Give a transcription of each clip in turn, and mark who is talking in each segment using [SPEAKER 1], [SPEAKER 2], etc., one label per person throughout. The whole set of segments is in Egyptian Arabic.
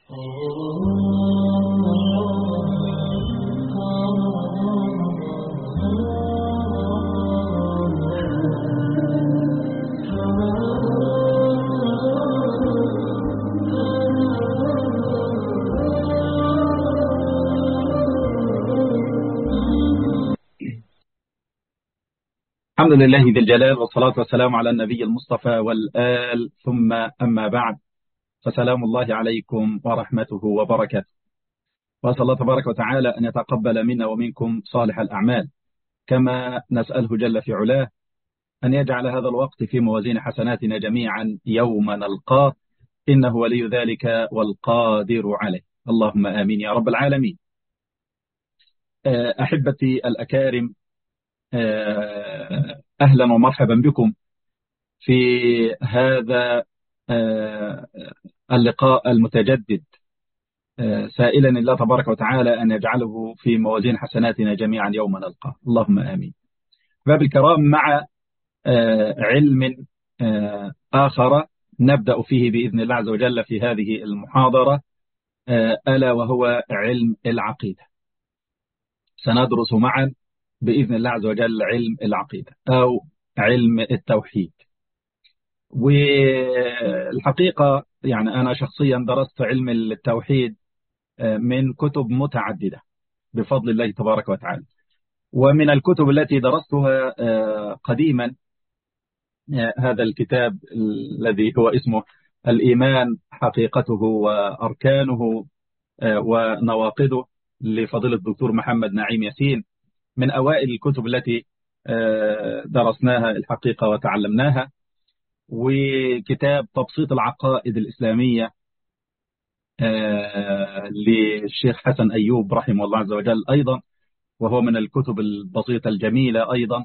[SPEAKER 1] الحمد لله ذي الجلال والصلاة والسلام على النبي المصطفى والآل ثم أما بعد فسلام الله عليكم ورحمته وبركاته وأسأل الله تبارك وتعالى أن يتقبل منا ومنكم صالح الأعمال كما نسأله جل في علاه أن يجعل هذا الوقت في موازين حسناتنا جميعا يوم نلقاه إنه ولي ذلك والقادر عليه اللهم آمين يا رب العالمين أحبتي الأكارم أهلا ومرحبا بكم في هذا اللقاء المتجدد سائلا الله تبارك وتعالى أن يجعله في موازين حسناتنا جميعا يوم نلقاه اللهم آمين باب الكرام مع علم آخر نبدأ فيه بإذن الله عز وجل في هذه المحاضرة ألا وهو علم العقيدة سندرس معا بإذن الله عز وجل علم العقيدة أو علم التوحيد والحقيقة يعني أنا شخصيا درست علم التوحيد من كتب متعددة بفضل الله تبارك وتعالى ومن الكتب التي درستها قديما هذا الكتاب الذي هو اسمه الإيمان حقيقته وأركانه ونواقضه لفضيلة الدكتور محمد نعيم ياسين من أوائل الكتب التي درسناها الحقيقة وتعلمناها وكتاب تبسيط العقائد الإسلامية للشيخ حسن أيوب رحمه الله عز وجل أيضا وهو من الكتب البسيطة الجميلة أيضا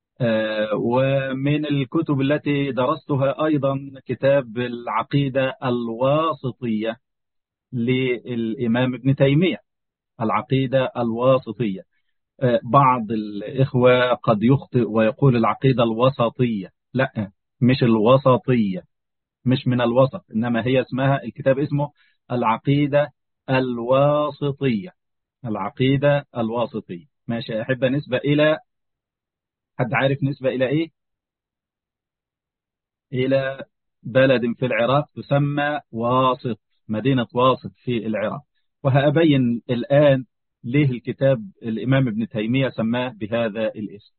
[SPEAKER 1] ومن الكتب التي درستها أيضا كتاب العقيدة الواسطية للإمام ابن تيمية العقيدة الواسطية بعض الإخوة قد يخطئ ويقول العقيدة الوسطية لا مش الوسطية مش من الوسط إنما هي اسمها الكتاب اسمه العقيدة الواسطية العقيدة الواسطية ماشي أحب نسبة إلى حد عارف نسبة إلى إيه إلى بلد في العراق تسمى واسط مدينة واسط في العراق وهأبين الآن ليه الكتاب الإمام ابن تيمية سماه بهذا الاسم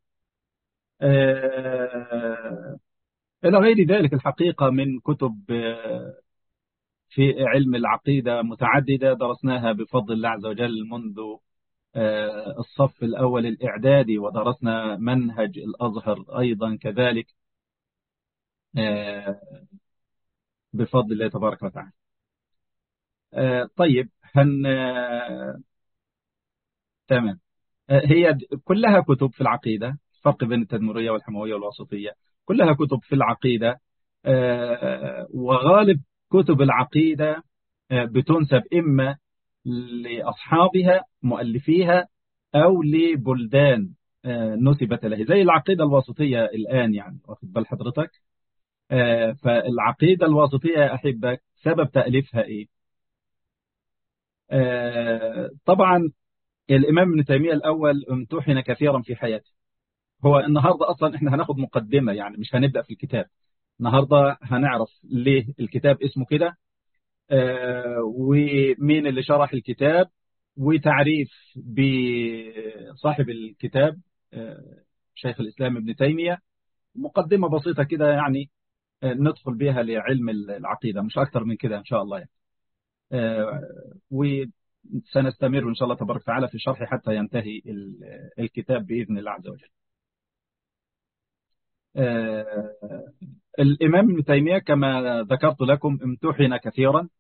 [SPEAKER 1] آه إلى غير ذلك الحقيقة من كتب في علم العقيدة متعددة درسناها بفضل الله عز وجل منذ آه الصف الأول الإعدادي ودرسنا منهج الأزهر أيضا كذلك آه بفضل الله تبارك وتعالى طيب هن تمام هي كلها كتب في العقيدة فرق بين التدمرية والحموية والوسطية كلها كتب في العقيدة وغالب كتب العقيدة بتنسب إما لأصحابها مؤلفيها أو لبلدان نسبت له زي العقيدة الوسطية الآن يعني واخد بال حضرتك فالعقيدة الوسطية أحبك سبب تأليفها إيه طبعا الإمام ابن تيمية الأول امتحن كثيرا في حياته هو النهاردة أصلا إحنا هناخد مقدمة يعني مش هنبدأ في الكتاب النهاردة هنعرف ليه الكتاب اسمه كده آه ومين اللي شرح الكتاب وتعريف بصاحب الكتاب آه شيخ الإسلام ابن تيمية مقدمة بسيطة كده يعني آه ندخل بها لعلم العقيدة مش أكتر من كده إن شاء الله يعني وسنستمر إن شاء الله تبارك وتعالى في شرح حتى ينتهي الكتاب بإذن الله عز وجل الإمام ابن تيمية كما ذكرت لكم امتحن كثيرا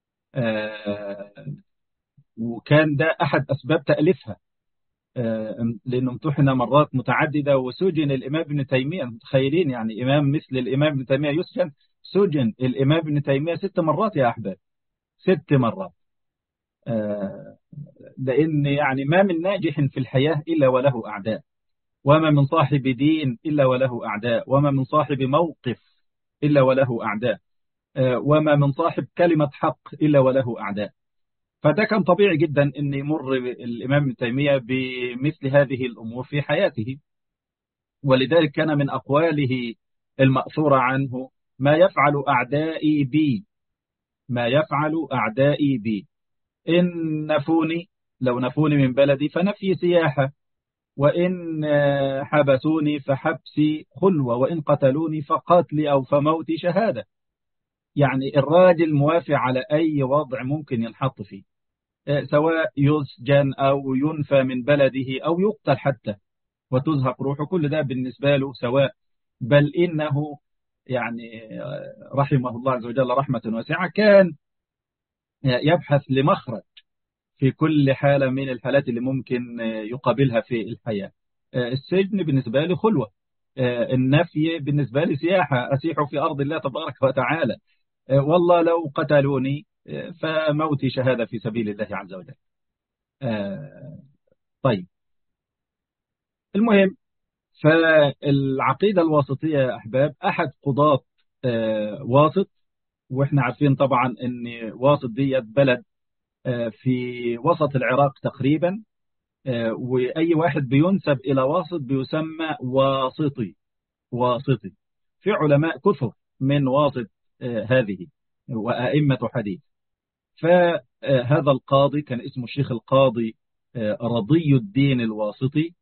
[SPEAKER 1] وكان ده أحد أسباب تأليفها لأنه امتحن مرات متعددة وسجن الإمام ابن تيمية متخيلين يعني إمام مثل الإمام ابن تيمية يسجن سجن الإمام ابن تيمية ست مرات يا أحباب ست مرات لأن يعني ما من ناجح في الحياة إلا وله أعداء وما من صاحب دين إلا وله أعداء وما من صاحب موقف إلا وله أعداء وما من صاحب كلمة حق إلا وله أعداء فده كان طبيعي جدا أن يمر الإمام ابن تيمية بمثل هذه الأمور في حياته ولذلك كان من أقواله المأثورة عنه ما يفعل أعدائي بي ما يفعل أعدائي بي إن نفوني لو نفوني من بلدي فنفي سياحة وإن حبسوني فحبسي خلوة وإن قتلوني فقتلي أو فموتي شهادة يعني الراجل موافق على أي وضع ممكن ينحط فيه سواء يسجن أو ينفى من بلده أو يقتل حتى وتزهق روحه كل ده بالنسبة له سواء بل إنه يعني رحمه الله عز وجل رحمة واسعة كان يبحث لمخرج في كل حالة من الحالات اللي ممكن يقابلها في الحياة السجن بالنسبة لي خلوة النفي بالنسبة لي سياحة أسيح في أرض الله تبارك وتعالى والله لو قتلوني فموتي شهادة في سبيل الله عز وجل طيب المهم فالعقيدة الواسطية يا أحباب أحد قضاة واسط وإحنا عارفين طبعا أن واسط ديت بلد في وسط العراق تقريبا وأي واحد بينسب إلى واسط بيسمى واسطي واسطي في علماء كثر من واسط هذه وأئمة حديث فهذا القاضي كان اسمه الشيخ القاضي رضي الدين الواسطي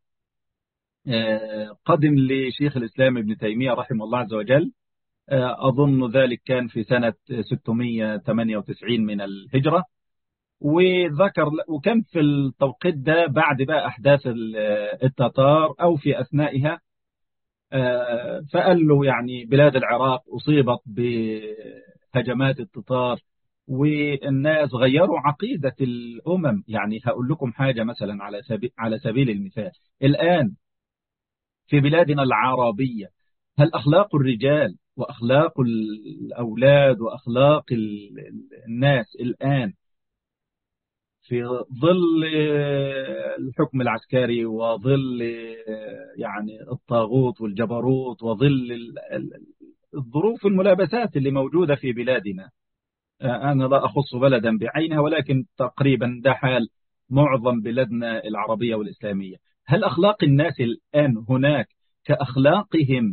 [SPEAKER 1] قدم لشيخ الإسلام ابن تيمية رحمه الله عز وجل أظن ذلك كان في سنة 698 من الهجرة وذكر وكان في التوقيت ده بعد بقى أحداث التتار أو في أثنائها فقال له يعني بلاد العراق أصيبت بهجمات التتار والناس غيروا عقيدة الأمم يعني هقول لكم حاجة مثلا على سبيل, على سبيل المثال الآن في بلادنا العربية هل أخلاق الرجال وأخلاق الأولاد وأخلاق الناس الآن في ظل الحكم العسكري وظل يعني الطاغوت والجبروت وظل الظروف الملابسات اللي موجودة في بلادنا أنا لا أخص بلدا بعينها ولكن تقريبا ده حال معظم بلادنا العربية والإسلامية هل أخلاق الناس الآن هناك كأخلاقهم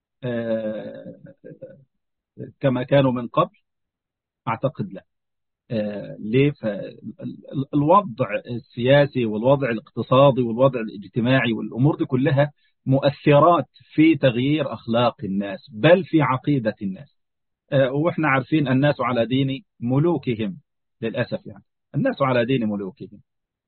[SPEAKER 1] كما كانوا من قبل أعتقد لا ليه الوضع السياسي والوضع الاقتصادي والوضع الاجتماعي والأمور دي كلها مؤثرات في تغيير أخلاق الناس بل في عقيدة الناس وإحنا عارفين الناس على دين ملوكهم للأسف يعني الناس على دين ملوكهم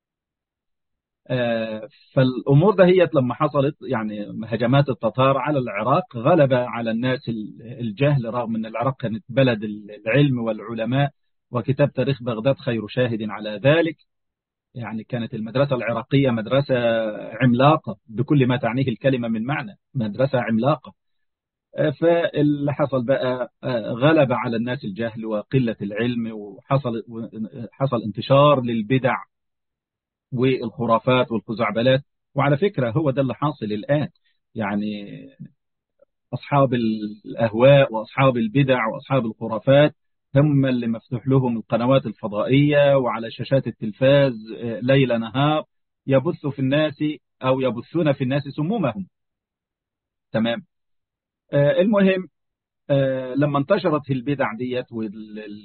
[SPEAKER 1] فالأمور دهيت لما حصلت يعني هجمات التتار على العراق غلب على الناس الجهل رغم أن العراق كانت بلد العلم والعلماء وكتاب تاريخ بغداد خير شاهد على ذلك يعني كانت المدرسة العراقية مدرسة عملاقة بكل ما تعنيه الكلمة من معنى مدرسة عملاقة فاللي حصل بقى غلب على الناس الجهل وقلة العلم وحصل حصل انتشار للبدع والخرافات والخزعبلات وعلى فكرة هو ده اللي حاصل الآن يعني أصحاب الأهواء وأصحاب البدع وأصحاب الخرافات هم اللي مفتوح لهم القنوات الفضائية وعلى شاشات التلفاز ليل نهار يبثوا في الناس أو يبثون في الناس سمومهم تمام المهم لما انتشرت البدع ديت وال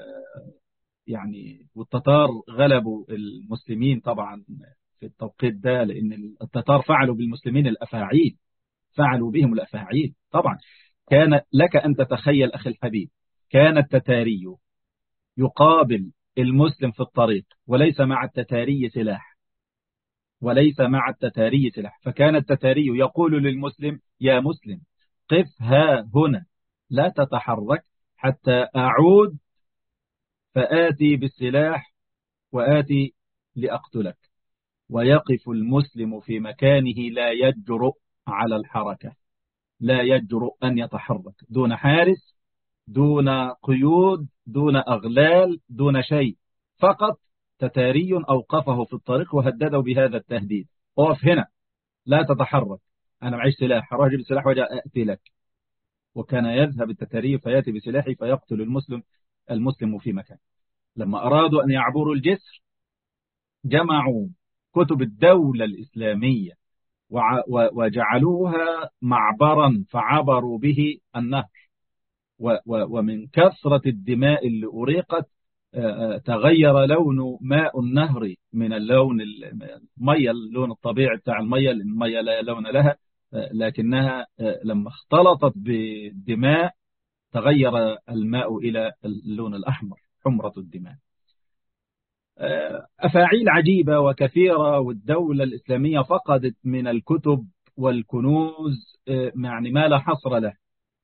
[SPEAKER 1] يعني والتتار غلبوا المسلمين طبعا في التوقيت ده لأن التتار فعلوا بالمسلمين الأفاعيل فعلوا بهم الأفاعيل طبعا كان لك أن تتخيل أخي الحبيب كان التتاري يقابل المسلم في الطريق وليس مع التتاري سلاح وليس مع التتاري سلاح فكان التتاري يقول للمسلم يا مسلم قف ها هنا لا تتحرك حتى أعود فآتي بالسلاح وآتي لأقتلك ويقف المسلم في مكانه لا يجرؤ على الحركة لا يجرؤ أن يتحرك دون حارس دون قيود دون أغلال دون شيء فقط تتاري أوقفه في الطريق وهدده بهذا التهديد اقف هنا لا تتحرك أنا معيش سلاح هروح أجيب السلاح وأجي أقتلك وكان يذهب التتاري فيأتي بسلاحه فيقتل المسلم المسلم في مكان لما أرادوا أن يعبروا الجسر جمعوا كتب الدولة الإسلامية وجعلوها معبرا فعبروا به النهر ومن كثرة الدماء اللي أريقت تغير لون ماء النهر من اللون المية اللون الطبيعي بتاع المية لأن المية لا لون لها لكنها لما اختلطت بالدماء تغير الماء إلى اللون الأحمر حمرة الدماء أفاعيل عجيبة وكثيرة والدولة الإسلامية فقدت من الكتب والكنوز يعني ما لا حصر له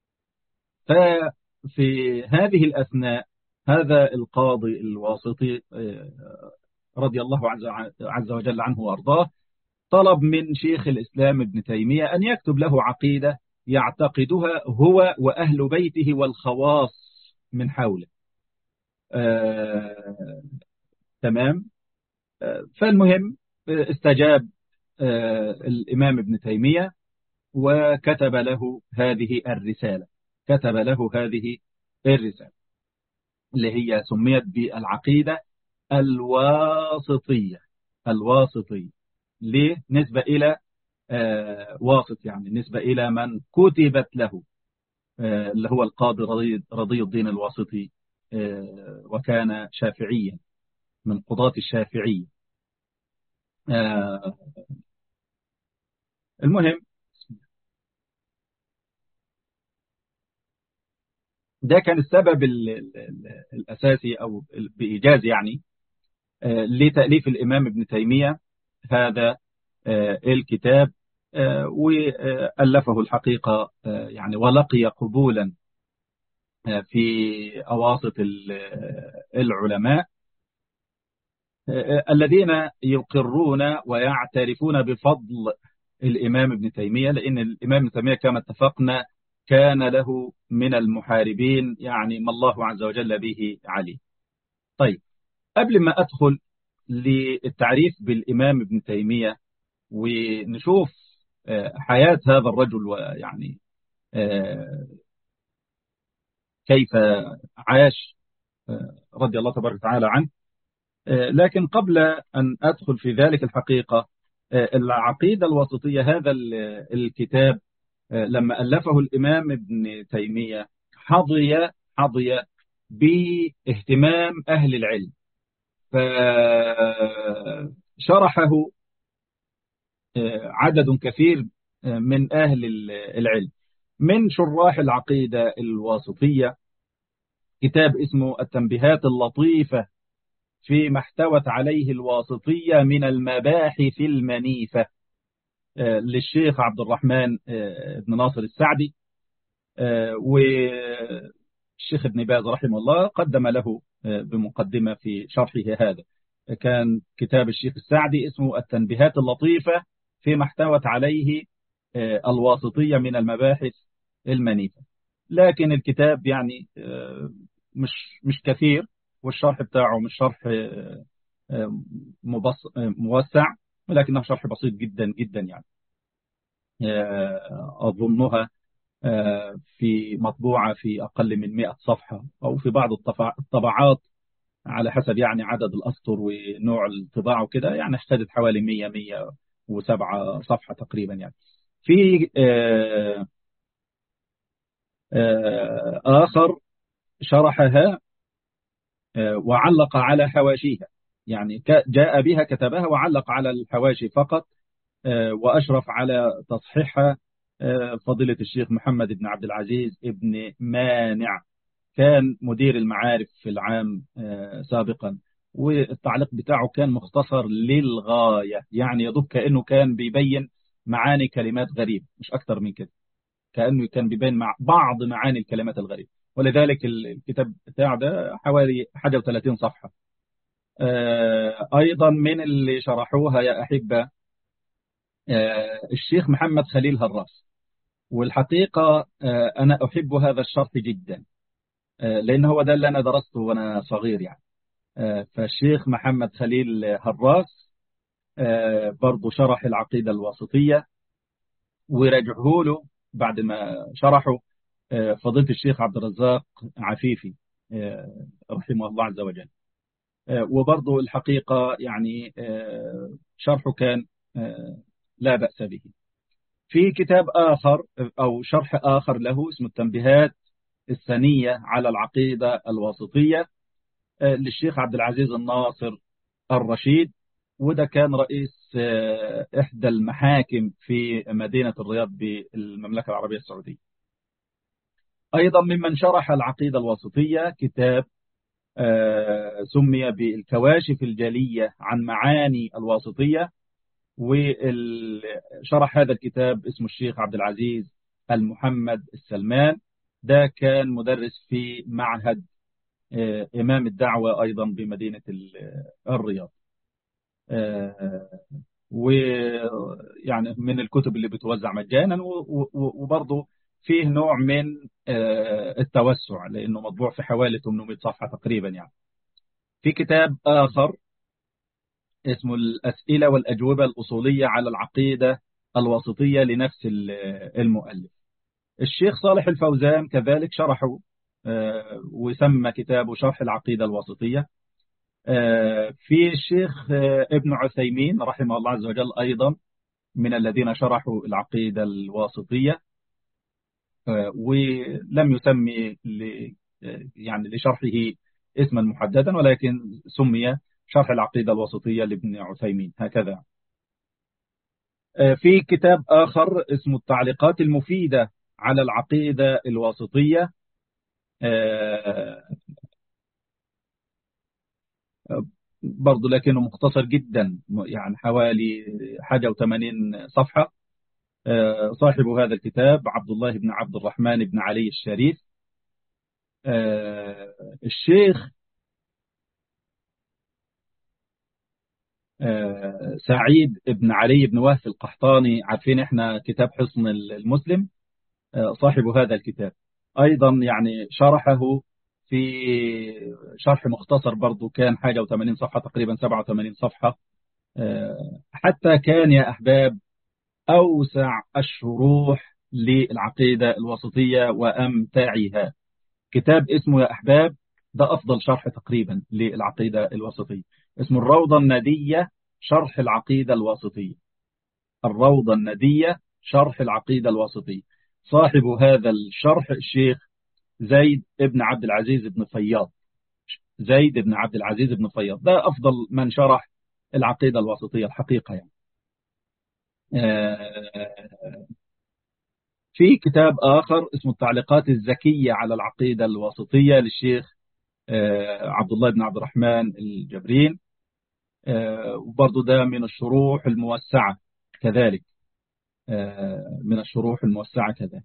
[SPEAKER 1] ففي هذه الأثناء هذا القاضي الواسطي رضي الله عز وجل عنه وأرضاه طلب من شيخ الإسلام ابن تيمية أن يكتب له عقيدة يعتقدها هو وأهل بيته والخواص من حوله آه، تمام آه، فالمهم استجاب آه، الإمام ابن تيمية وكتب له هذه الرسالة كتب له هذه الرسالة اللي هي سميت بالعقيدة الواسطية الواسطية ليه نسبة إلى آه واسط يعني نسبة إلى من كتبت له آه اللي هو القاضي رضي, رضي الدين الواسطي آه وكان شافعيا من قضاة الشافعية آه المهم ده كان السبب ال ال الأساسي أو بإيجاز يعني لتأليف الإمام ابن تيمية هذا الكتاب وألفه الحقيقة يعني ولقي قبولا في أواسط العلماء الذين يقرون ويعترفون بفضل الإمام ابن تيمية لأن الإمام ابن تيمية كما اتفقنا كان له من المحاربين يعني ما الله عز وجل به عليه طيب قبل ما أدخل للتعريف بالإمام ابن تيمية ونشوف حياة هذا الرجل ويعني كيف عاش رضي الله تبارك وتعالى عنه لكن قبل أن أدخل في ذلك الحقيقة العقيدة الوسطية هذا الكتاب لما ألفه الإمام ابن تيمية حظي حظي باهتمام أهل العلم فشرحه عدد كثير من أهل العلم من شراح العقيدة الواسطية كتاب اسمه التنبيهات اللطيفة فيما احتوت عليه الواسطية من المباحث المنيفة للشيخ عبد الرحمن بن ناصر السعدي والشيخ ابن باز رحمه الله قدم له بمقدمة في شرحه هذا كان كتاب الشيخ السعدي اسمه التنبيهات اللطيفة فيما احتوت عليه الواسطية من المباحث المنيفة لكن الكتاب يعني مش مش كثير والشرح بتاعه مش شرح موسع ولكنه شرح بسيط جدا جدا يعني أظنها في مطبوعة في أقل من 100 صفحة أو في بعض الطبعات على حسب يعني عدد الأسطر ونوع الطباعة وكده يعني احتاجت حوالي 100 107 صفحة تقريبا يعني في آخر شرحها وعلق على حواشيها يعني جاء بها كتبها وعلق على الحواشي فقط وأشرف على تصحيحها فضيلة الشيخ محمد بن عبد العزيز ابن مانع كان مدير المعارف في العام سابقا والتعليق بتاعه كان مختصر للغاية يعني يضب كأنه كان بيبين معاني كلمات غريبة مش أكثر من كده كأنه كان بيبين مع بعض معاني الكلمات الغريبة ولذلك الكتاب بتاعه ده حوالي حاجة وثلاثين صفحة أيضا من اللي شرحوها يا أحبة الشيخ محمد خليل هراس والحقيقة أنا أحب هذا الشرح جدا لأن هو ده اللي أنا درسته وأنا صغير يعني فالشيخ محمد خليل هراس برضو شرح العقيدة الواسطية ورجعه له بعد ما شرحه فضيلة الشيخ عبد الرزاق عفيفي رحمه الله عز وجل وبرضه الحقيقة يعني شرحه كان لا بأس به في كتاب آخر أو شرح آخر له اسمه التنبيهات الثانية على العقيدة الواسطية للشيخ عبد العزيز الناصر الرشيد وده كان رئيس إحدى المحاكم في مدينة الرياض بالمملكة العربية السعودية أيضا ممن شرح العقيدة الواسطية كتاب سمي بالكواشف الجلية عن معاني الواسطية وشرح هذا الكتاب اسمه الشيخ عبد العزيز المحمد السلمان ده كان مدرس في معهد إمام الدعوة أيضا بمدينة الرياض ويعني من الكتب اللي بتوزع مجانا وبرضه فيه نوع من التوسع لأنه مطبوع في حوالي 800 صفحة تقريبا يعني في كتاب آخر اسمه الأسئلة والأجوبة الأصولية على العقيدة الواسطية لنفس المؤلف الشيخ صالح الفوزان كذلك شرحه وسمى كتابه شرح العقيدة الواسطية في الشيخ ابن عثيمين رحمه الله عز وجل أيضا من الذين شرحوا العقيدة الواسطية ولم يسمي يعني لشرحه اسما محددا ولكن سمي شرح العقيدة الوسطية لابن عثيمين هكذا في كتاب آخر اسمه التعليقات المفيدة على العقيدة الواسطية برضه لكنه مختصر جدا يعني حوالي حاجة وثمانين صفحة صاحب هذا الكتاب عبد الله بن عبد الرحمن بن علي الشريف الشيخ سعيد بن علي بن وهف القحطاني عارفين احنا كتاب حصن المسلم صاحب هذا الكتاب ايضا يعني شرحه في شرح مختصر برضو كان حاجة و80 صفحة تقريبا 87 صفحة حتى كان يا أحباب أوسع الشروح للعقيدة الوسطية وأمتعها كتاب اسمه يا أحباب ده أفضل شرح تقريبا للعقيدة الوسطية اسمه الروضة الندية شرح العقيدة الواسطية الروضة الندية شرح العقيدة الواسطية صاحب هذا الشرح الشيخ زيد ابن عبد العزيز بن فياض زيد بن عبد العزيز بن فياض ده أفضل من شرح العقيدة الواسطية الحقيقة يعني في كتاب آخر اسمه التعليقات الزكية على العقيدة الواسطية للشيخ عبد الله بن عبد الرحمن الجبرين وبرضه ده من الشروح الموسعة كذلك من الشروح الموسعة كذلك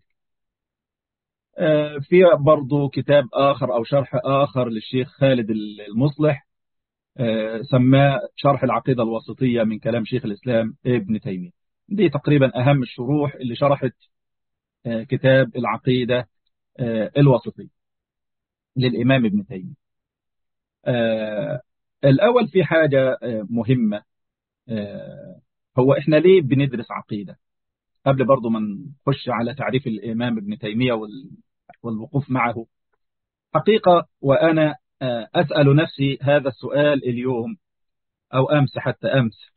[SPEAKER 1] في برضه كتاب آخر أو شرح آخر للشيخ خالد المصلح سماه شرح العقيدة الواسطية من كلام شيخ الإسلام ابن تيمية دي تقريبا أهم الشروح اللي شرحت كتاب العقيدة الواسطية للإمام ابن تيمية الأول في حاجة مهمة هو إحنا ليه بندرس عقيدة قبل برضو ما نخش على تعريف الإمام ابن تيمية والوقوف معه حقيقة وأنا أسأل نفسي هذا السؤال اليوم أو أمس حتى أمس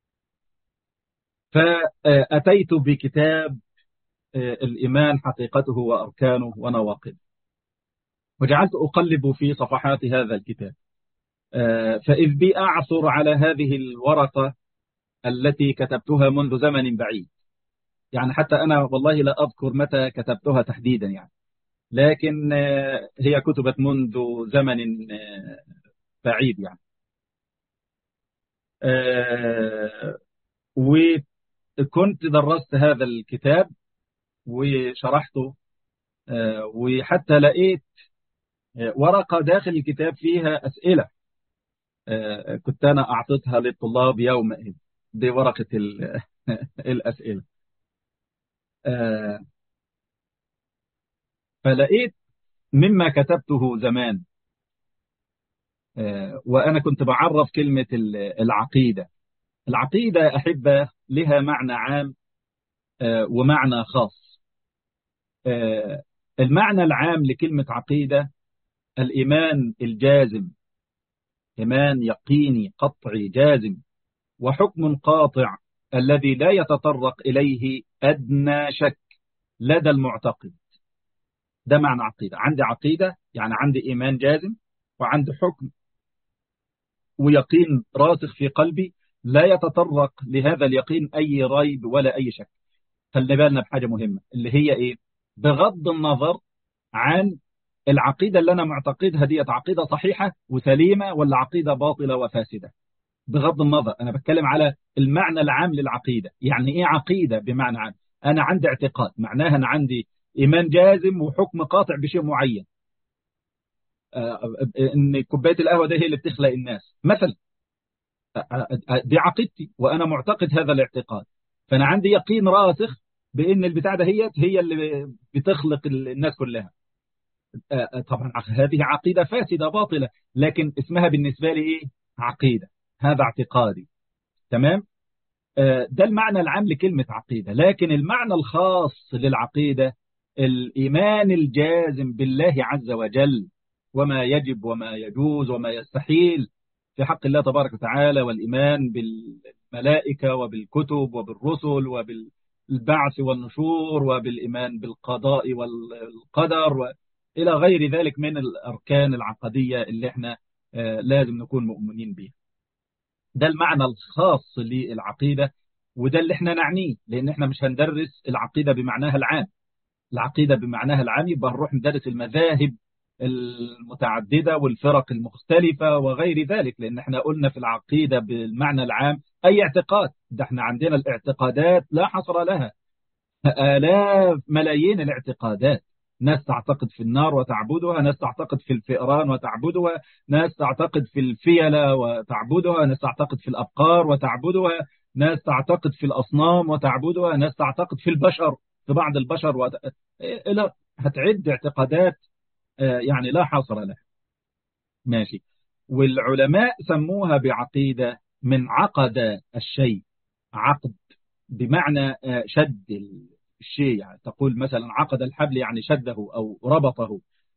[SPEAKER 1] فأتيت بكتاب الإيمان حقيقته وأركانه ونواقضه وجعلت أقلب في صفحات هذا الكتاب فإذ بي أعثر على هذه الورقة التي كتبتها منذ زمن بعيد يعني حتى أنا والله لا أذكر متى كتبتها تحديدا يعني لكن هي كتبت منذ زمن بعيد يعني وكنت درست هذا الكتاب وشرحته وحتى لقيت ورقة داخل الكتاب فيها أسئلة كنت أنا أعطيتها للطلاب يومئذ دي ورقة الأسئلة فلقيت مما كتبته زمان وأنا كنت بعرف كلمة العقيدة العقيدة أحبة لها معنى عام ومعنى خاص المعنى العام لكلمة عقيدة الإيمان الجازم إيمان يقيني قطعي جازم وحكم قاطع الذي لا يتطرق إليه أدنى شك لدى المعتقد ده معنى عقيدة عندي عقيدة يعني عندي إيمان جازم وعندي حكم ويقين راسخ في قلبي لا يتطرق لهذا اليقين أي ريب ولا أي شك خلي بالنا بحاجة مهمة اللي هي إيه بغض النظر عن العقيدة اللي أنا معتقدها ديت عقيدة صحيحة وسليمة ولا عقيدة باطلة وفاسدة بغض النظر أنا بتكلم على المعنى العام للعقيدة يعني إيه عقيدة بمعنى عام أنا عندي اعتقاد معناها أنا عندي إيمان جازم وحكم قاطع بشيء معين إن كوباية القهوة ده هي اللي بتخلق الناس مثلا دي عقيدتي وأنا معتقد هذا الاعتقاد فأنا عندي يقين راسخ بأن البتاع ده هي هي اللي بتخلق الناس كلها طبعا هذه عقيدة فاسدة باطلة لكن اسمها بالنسبة لي إيه عقيدة هذا اعتقادي تمام ده المعنى العام لكلمة عقيدة لكن المعنى الخاص للعقيدة الإيمان الجازم بالله عز وجل وما يجب وما يجوز وما يستحيل في حق الله تبارك وتعالى والإيمان بالملائكة وبالكتب وبالرسل وبالبعث والنشور وبالإيمان بالقضاء والقدر وإلى غير ذلك من الأركان العقدية اللي احنا لازم نكون مؤمنين بها ده المعنى الخاص للعقيدة وده اللي احنا نعنيه لأن احنا مش هندرس العقيدة بمعناها العام العقيدة بمعناها العام يبقى نروح ندرس المذاهب المتعددة والفرق المختلفة وغير ذلك لأن احنا قلنا في العقيدة بالمعنى العام أي اعتقاد ده احنا عندنا الاعتقادات لا حصر لها آلاف ملايين الاعتقادات ناس تعتقد في النار وتعبدها ناس تعتقد في الفئران وتعبدها ناس تعتقد في الفيلة وتعبدها ناس تعتقد في الأبقار وتعبدها ناس تعتقد في الأصنام وتعبدها ناس تعتقد في البشر في بعض البشر وت... لا هتعد اعتقادات يعني لا حصر لها ماشي والعلماء سموها بعقيدة من عقد الشيء عقد بمعنى شد الشيء يعني تقول مثلا عقد الحبل يعني شده أو ربطه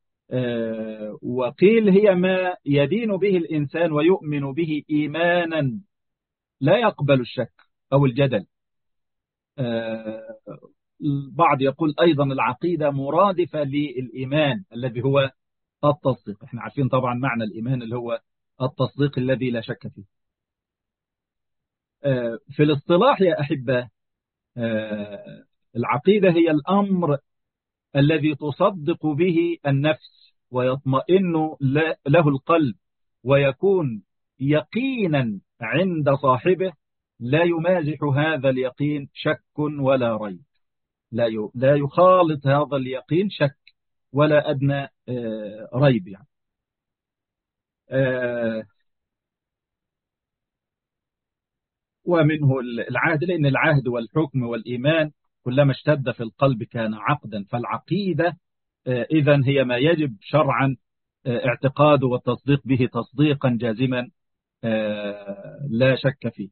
[SPEAKER 1] وقيل هي ما يدين به الإنسان ويؤمن به إيمانا لا يقبل الشك أو الجدل البعض يقول أيضا العقيدة مرادفة للإيمان الذي هو التصديق احنا عارفين طبعا معنى الإيمان اللي هو التصديق الذي لا شك فيه في الاصطلاح يا أحبة العقيدة هي الأمر الذي تصدق به النفس ويطمئن له القلب ويكون يقينا عند صاحبه لا يمازح هذا اليقين شك ولا ريب لا لا يخالط هذا اليقين شك ولا أدنى ريب يعني ومنه العهد لأن العهد والحكم والإيمان كلما اشتد في القلب كان عقدا فالعقيدة إذا هي ما يجب شرعا اعتقاده والتصديق به تصديقا جازما لا شك فيه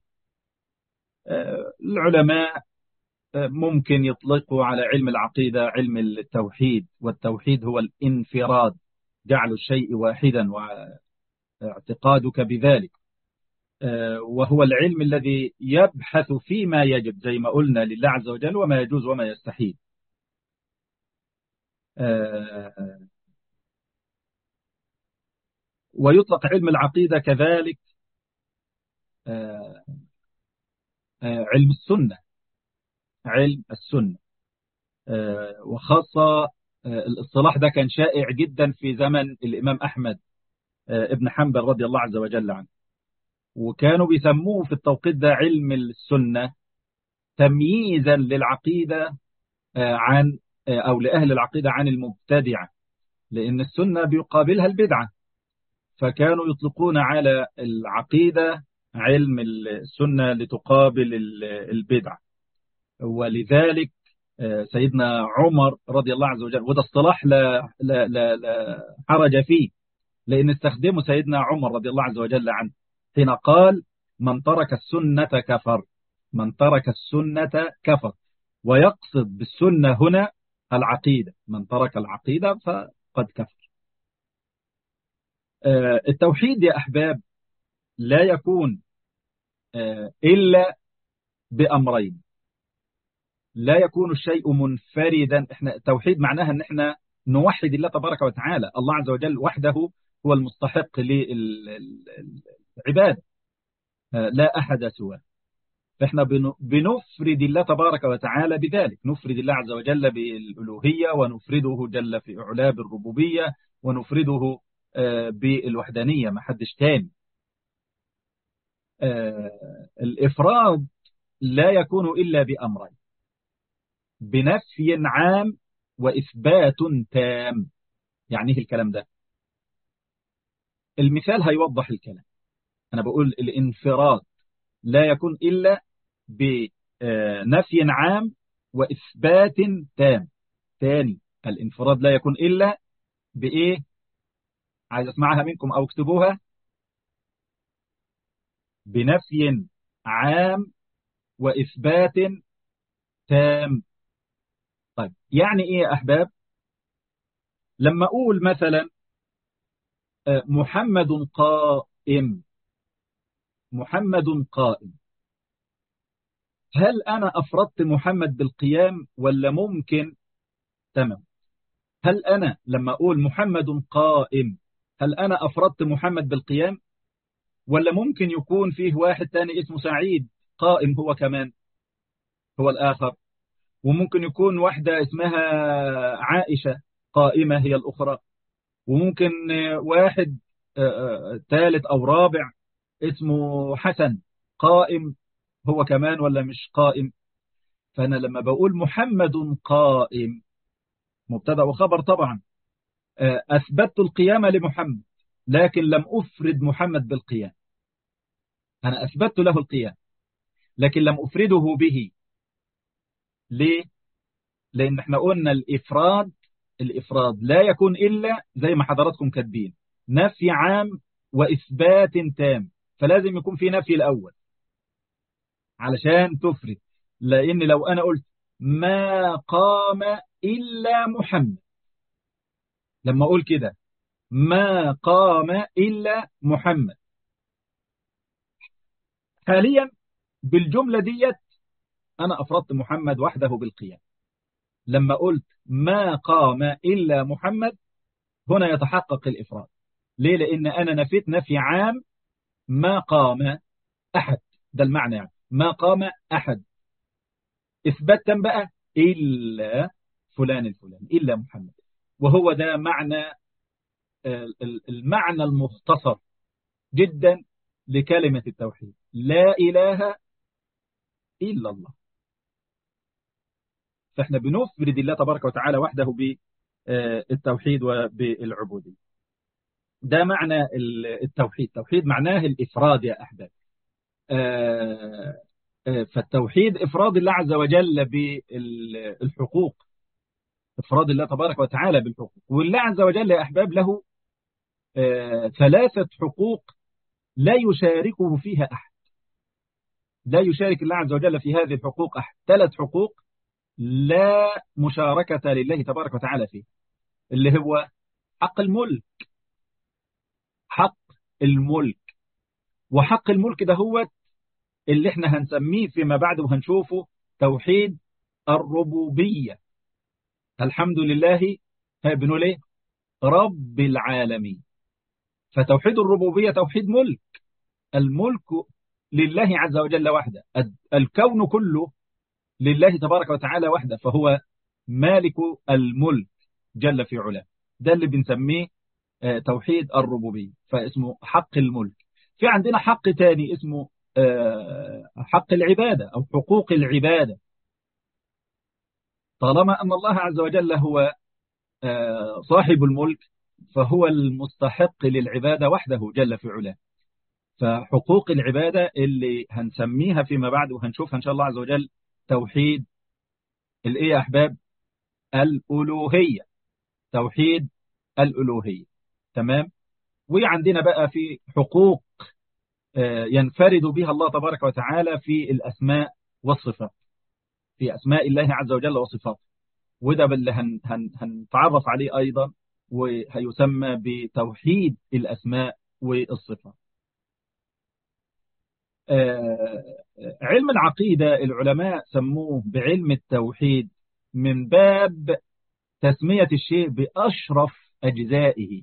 [SPEAKER 1] العلماء ممكن يطلقوا على علم العقيدة علم التوحيد والتوحيد هو الانفراد جعل الشيء واحدا واعتقادك بذلك وهو العلم الذي يبحث فيما يجب زي ما قلنا لله عز وجل وما يجوز وما يستحيل ويطلق علم العقيدة كذلك علم السنة علم السنة وخاصة الاصطلاح ده كان شائع جدا في زمن الإمام أحمد ابن حنبل رضي الله عز وجل عنه وكانوا بيسموه في التوقيت ده علم السنة تمييزا للعقيدة عن أو لأهل العقيدة عن المبتدعة لأن السنة بيقابلها البدعة فكانوا يطلقون على العقيدة علم السنة لتقابل البدعة ولذلك سيدنا عمر رضي الله عز وجل وده اصطلاح لا, لا, لا, لا حرج فيه لأن استخدمه سيدنا عمر رضي الله عز وجل عنه حين قال من ترك السنة كفر من ترك السنة كفر ويقصد بالسنة هنا العقيدة من ترك العقيدة فقد كفر التوحيد يا أحباب لا يكون إلا بأمرين لا يكون الشيء منفردا احنا التوحيد معناها ان احنا نوحد الله تبارك وتعالى الله عز وجل وحده هو المستحق للعبادة لا أحد سواه فإحنا بنفرد الله تبارك وتعالى بذلك نفرد الله عز وجل بالألوهية ونفرده جل في أعلاه بالربوبية ونفرده بالوحدانية ما حدش تاني الإفراد لا يكون إلا بأمرين بنفي عام وإثبات تام يعني ايه الكلام ده المثال هيوضح الكلام أنا بقول الانفراد لا يكون إلا بنفي عام وإثبات تام تاني الانفراد لا يكون إلا بإيه عايز أسمعها منكم أو اكتبوها بنفي عام وإثبات تام طيب يعني إيه يا أحباب لما أقول مثلا محمد قائم محمد قائم هل أنا أفردت محمد بالقيام ولا ممكن تمام هل أنا لما أقول محمد قائم هل أنا أفردت محمد بالقيام ولا ممكن يكون فيه واحد تاني اسمه سعيد قائم هو كمان هو الآخر وممكن يكون واحدة اسمها عائشة قائمة هي الأخرى وممكن واحد ثالث أو رابع اسمه حسن قائم هو كمان ولا مش قائم فأنا لما بقول محمد قائم مبتدا وخبر طبعا أثبتت القيامة لمحمد لكن لم أفرد محمد بالقيام أنا أثبتت له القيام لكن لم أفرده به ليه؟ لأن احنا قلنا الإفراد الإفراد لا يكون إلا زي ما حضراتكم كاتبين نفي عام وإثبات تام فلازم يكون في نفي الأول علشان تفرد لأن لو أنا قلت ما قام إلا محمد لما أقول كده ما قام إلا محمد حاليا بالجملة ديت أنا أفردت محمد وحده بالقيام لما قلت ما قام إلا محمد هنا يتحقق الإفراد ليه لأن أنا نفيت نفي عام ما قام أحد ده المعنى يعني ما قام أحد إثباتا بقى إلا فلان الفلاني إلا محمد وهو ده معنى المعنى المختصر جدا لكلمة التوحيد لا إله إلا الله فإحنا بنفرد الله تبارك وتعالى وحده بالتوحيد وبالعبودية ده معنى التوحيد التوحيد معناه الإفراد يا أحباب فالتوحيد إفراد الله عز وجل بالحقوق إفراد الله تبارك وتعالى بالحقوق والله عز وجل يا أحباب له ثلاثة حقوق لا يشاركه فيها أحد لا يشارك الله عز وجل في هذه الحقوق أحد ثلاث حقوق لا مشاركة لله تبارك وتعالى فيه اللي هو حق الملك حق الملك وحق الملك ده هو اللي احنا هنسميه فيما بعد وهنشوفه توحيد الربوبية الحمد لله بنقول ايه رب العالمين فتوحيد الربوبية توحيد ملك الملك لله عز وجل وحده الكون كله لله تبارك وتعالى وحده فهو مالك الملك جل في علاه ده اللي بنسميه توحيد الربوبية فاسمه حق الملك في عندنا حق تاني اسمه حق العبادة أو حقوق العبادة طالما أن الله عز وجل هو صاحب الملك فهو المستحق للعبادة وحده جل في علاه فحقوق العبادة اللي هنسميها فيما بعد وهنشوفها إن شاء الله عز وجل توحيد الإيه يا أحباب الألوهية توحيد الألوهية تمام وعندنا بقى في حقوق ينفرد بها الله تبارك وتعالى في الأسماء والصفات في أسماء الله عز وجل وصفاته وده اللي هن هن هنتعرف عليه أيضا وهيسمى بتوحيد الأسماء والصفات علم العقيدة العلماء سموه بعلم التوحيد من باب تسمية الشيء بأشرف أجزائه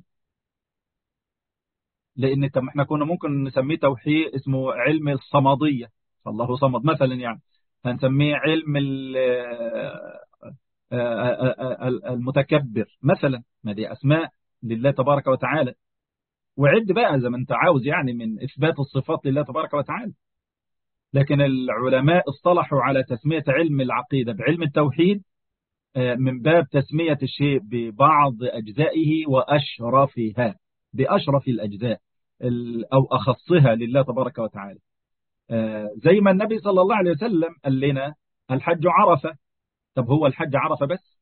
[SPEAKER 1] لأن احنا كنا ممكن نسميه توحيد اسمه علم الصمدية الله صمد مثلا يعني هنسميه علم المتكبر مثلا ما دي أسماء لله تبارك وتعالى وعد بقى زي ما انت عاوز يعني من إثبات الصفات لله تبارك وتعالى لكن العلماء اصطلحوا على تسمية علم العقيدة بعلم التوحيد من باب تسمية الشيء ببعض أجزائه وأشرفها بأشرف الأجزاء أو أخصها لله تبارك وتعالى زي ما النبي صلى الله عليه وسلم قال لنا الحج عرفة طب هو الحج عرفة بس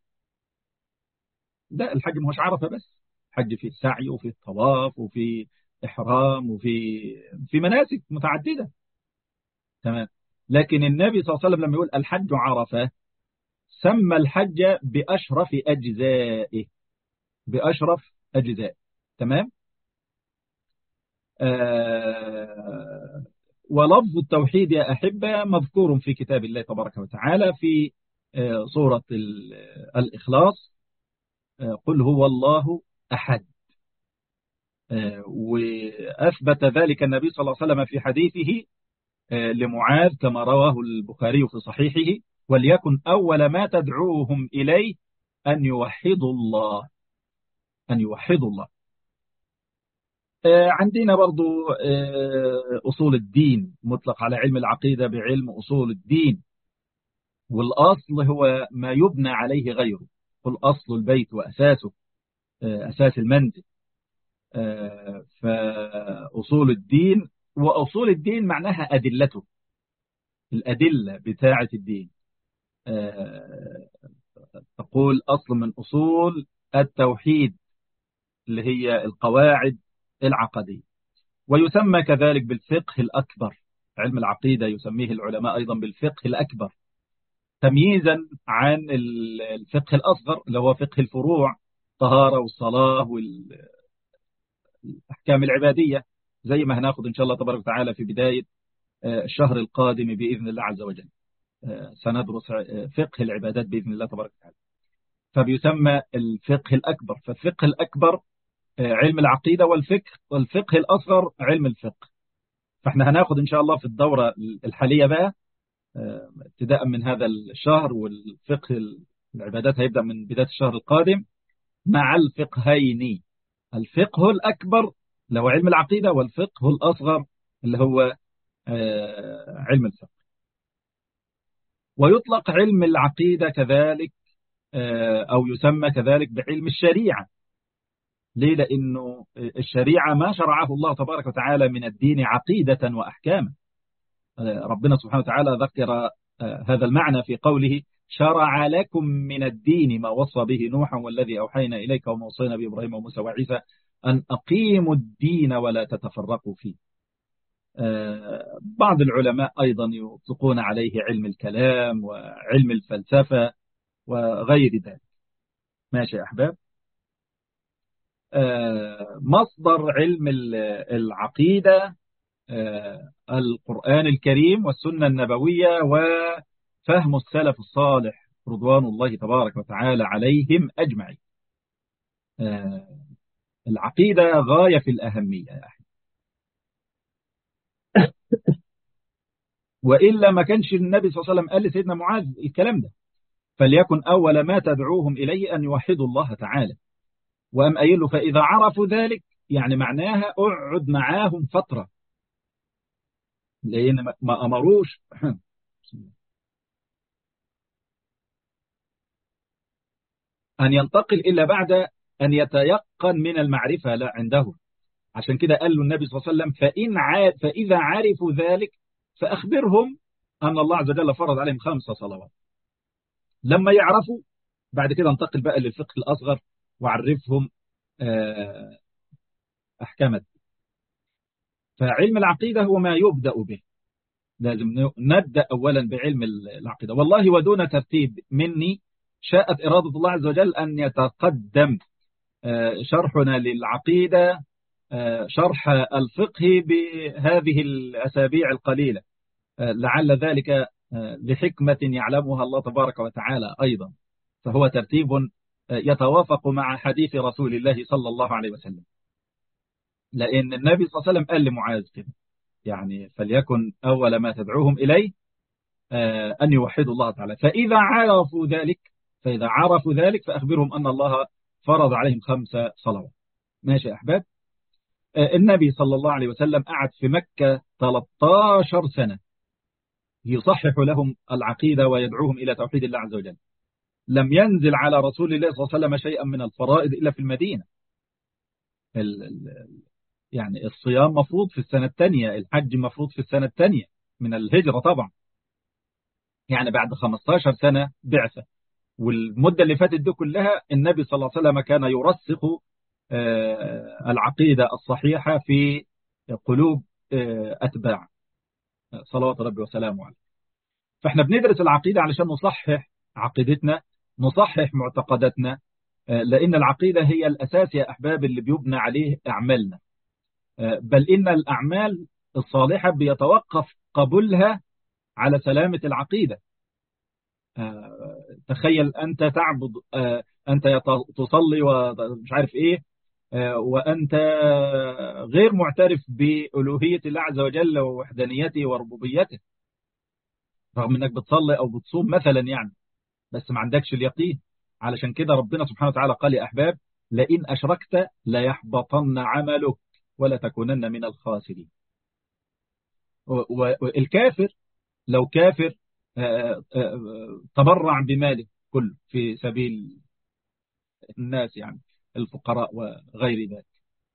[SPEAKER 1] لا الحج مش عرفة بس حج في السعي وفي الطواف وفي إحرام وفي في مناسك متعددة تمام لكن النبي صلى الله عليه وسلم لما يقول الحج عرفة سمى الحج بأشرف أجزائه بأشرف أجزائه تمام آه ولفظ التوحيد يا أحبة مذكور في كتاب الله تبارك وتعالى في آه سورة الإخلاص آه قل هو الله أحد وأثبت ذلك النبي صلى الله عليه وسلم في حديثه لمعاذ كما رواه البخاري في صحيحه وليكن أول ما تدعوهم إليه أن يوحدوا الله أن يوحدوا الله عندنا برضو أصول الدين مطلق على علم العقيدة بعلم أصول الدين والأصل هو ما يبنى عليه غيره قل أصل البيت وأساسه أساس المنزل فأصول الدين وأصول الدين معناها أدلته الأدلة بتاعة الدين تقول أصل من أصول التوحيد اللي هي القواعد العقدية ويسمى كذلك بالفقه الأكبر علم العقيدة يسميه العلماء أيضا بالفقه الأكبر تمييزا عن الفقه الأصغر اللي هو فقه الفروع طهارة والصلاة والأحكام العبادية زي ما هناخد إن شاء الله تبارك وتعالى في بداية الشهر القادم بإذن الله عز وجل سندرس فقه العبادات بإذن الله تبارك وتعالى فبيسمى الفقه الأكبر فالفقه الأكبر علم العقيدة والفقه والفقه الأصغر علم الفقه فاحنا هناخد إن شاء الله في الدورة الحالية بقى ابتداء من هذا الشهر والفقه العبادات هيبدأ من بداية الشهر القادم مع الفقهين الفقه الأكبر اللي هو علم العقيدة والفقه الأصغر اللي هو علم الفقه ويطلق علم العقيدة كذلك أو يسمى كذلك بعلم الشريعة ليه لأنه الشريعة ما شرعه الله تبارك وتعالى من الدين عقيدة وأحكاما ربنا سبحانه وتعالى ذكر هذا المعنى في قوله شرع لكم من الدين ما وصى به نوحا والذي أوحينا إليك وما وصينا بإبراهيم وموسى وعيسى أن أقيموا الدين ولا تتفرقوا فيه بعض العلماء أيضا يطلقون عليه علم الكلام وعلم الفلسفة وغير ذلك ماشي يا أحباب مصدر علم العقيدة القرآن الكريم والسنة النبوية وفهم السلف الصالح رضوان الله تبارك وتعالى عليهم أجمعين العقيدة غاية في الأهمية يا أحمد وإلا ما كانش النبي صلى الله عليه وسلم قال لسيدنا معاذ الكلام ده فليكن أول ما تدعوهم إليه أن يوحدوا الله تعالى وأم قايل له فإذا عرفوا ذلك يعني معناها اقعد معاهم فترة لأن ما أمروش أن ينتقل إلا بعد أن يتيقن من المعرفة لا عنده عشان كده قال له النبي صلى الله عليه وسلم فإن عاد فإذا عرفوا ذلك فأخبرهم أن الله عز وجل فرض عليهم خمس صلوات لما يعرفوا بعد كده انتقل بقى للفقه الأصغر وعرفهم أحكام الدين فعلم العقيدة هو ما يبدأ به لازم نبدأ أولا بعلم العقيدة والله ودون ترتيب مني شاءت إرادة الله عز وجل أن يتقدم شرحنا للعقيدة شرح الفقه بهذه الأسابيع القليلة لعل ذلك لحكمة يعلمها الله تبارك وتعالى أيضا فهو ترتيب يتوافق مع حديث رسول الله صلى الله عليه وسلم لأن النبي صلى الله عليه وسلم قال لمعاذ كده يعني فليكن أول ما تدعوهم إليه أن يوحدوا الله تعالى فإذا عرفوا ذلك فإذا عرفوا ذلك فأخبرهم أن الله فرض عليهم خمس صلوات ماشي يا أحباب النبي صلى الله عليه وسلم قعد في مكة 13 سنة يصحح لهم العقيدة ويدعوهم إلى توحيد الله عز وجل لم ينزل على رسول الله صلى الله عليه وسلم شيئا من الفرائض إلا في المدينة ال ال يعني الصيام مفروض في السنة الثانية الحج مفروض في السنة الثانية من الهجرة طبعا يعني بعد 15 سنة بعثة والمدة اللي فاتت دي كلها النبي صلى الله عليه وسلم كان يرسخ العقيدة الصحيحة في قلوب أتباع صلوات ربي وسلامه عليه فاحنا بندرس العقيدة علشان نصحح عقيدتنا نصحح معتقداتنا لأن العقيدة هي الأساس يا أحباب اللي بيبنى عليه أعمالنا بل إن الأعمال الصالحة بيتوقف قبولها على سلامة العقيدة تخيل أنت تعبد أنت تصلي ومش عارف إيه وأنت غير معترف بألوهية الله عز وجل ووحدانيته وربوبيته رغم أنك بتصلي أو بتصوم مثلا يعني بس ما عندكش اليقين علشان كده ربنا سبحانه وتعالى قال يا أحباب لئن أشركت ليحبطن عملك ولا تكونن من الخاسرين والكافر لو كافر تبرع بماله كله في سبيل الناس يعني الفقراء وغير ذلك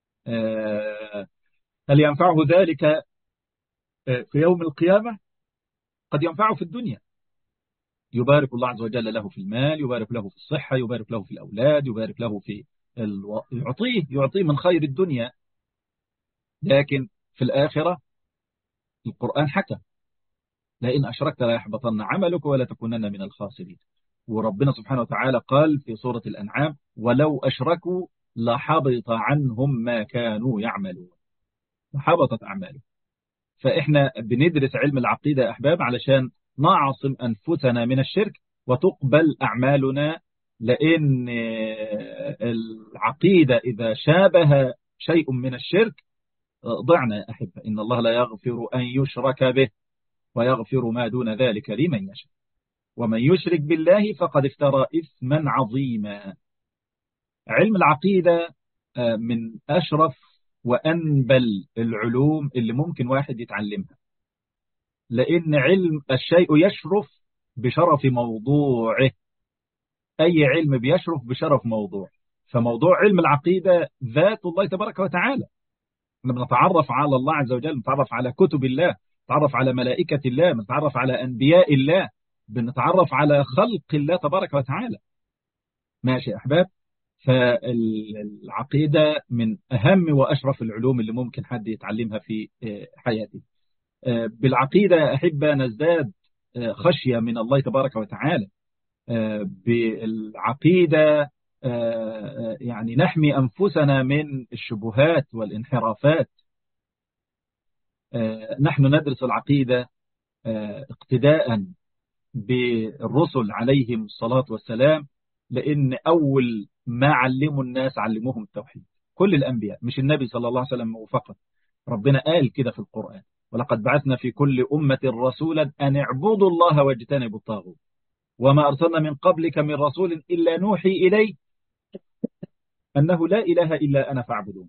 [SPEAKER 1] هل ينفعه ذلك في يوم القيامة قد ينفعه في الدنيا يبارك الله عز وجل له في المال يبارك له في الصحة يبارك له في الأولاد يبارك له في الو... يعطيه يعطيه من خير الدنيا لكن في الآخرة القرآن حكم لئن أشركت لا يحبطن عملك ولا تكونن من الخاسرين وربنا سبحانه وتعالى قال في سورة الأنعام ولو أشركوا لحبط عنهم ما كانوا يعملون حبطت أعمالهم فإحنا بندرس علم العقيدة أحباب علشان نعصم أنفسنا من الشرك وتقبل أعمالنا لأن العقيدة إذا شابه شيء من الشرك ضعنا يا أحبة إن الله لا يغفر أن يشرك به ويغفر ما دون ذلك لمن يشاء ومن يشرك بالله فقد افترى إثما عظيما علم العقيدة من أشرف وأنبل العلوم اللي ممكن واحد يتعلمها لأن علم الشيء يشرف بشرف موضوعه أي علم بيشرف بشرف موضوع فموضوع علم العقيدة ذات الله تبارك وتعالى لما نتعرف على الله عز وجل نتعرف على كتب الله نتعرف على ملائكة الله نتعرف على أنبياء الله بنتعرف على خلق الله تبارك وتعالى ماشي يا أحباب فالعقيدة من أهم وأشرف العلوم اللي ممكن حد يتعلمها في حياته بالعقيدة أحب نزداد خشية من الله تبارك وتعالى بالعقيدة يعني نحمي أنفسنا من الشبهات والانحرافات نحن ندرس العقيدة اقتداء بالرسل عليهم الصلاة والسلام لأن أول ما علموا الناس علموهم التوحيد كل الأنبياء مش النبي صلى الله عليه وسلم فقط ربنا قال كده في القرآن ولقد بعثنا في كل أمة رسولا أن اعبدوا الله واجتنبوا الطاغوت وما أرسلنا من قبلك من رسول إلا نوحي إليه أنه لا إله إلا أنا فاعبدون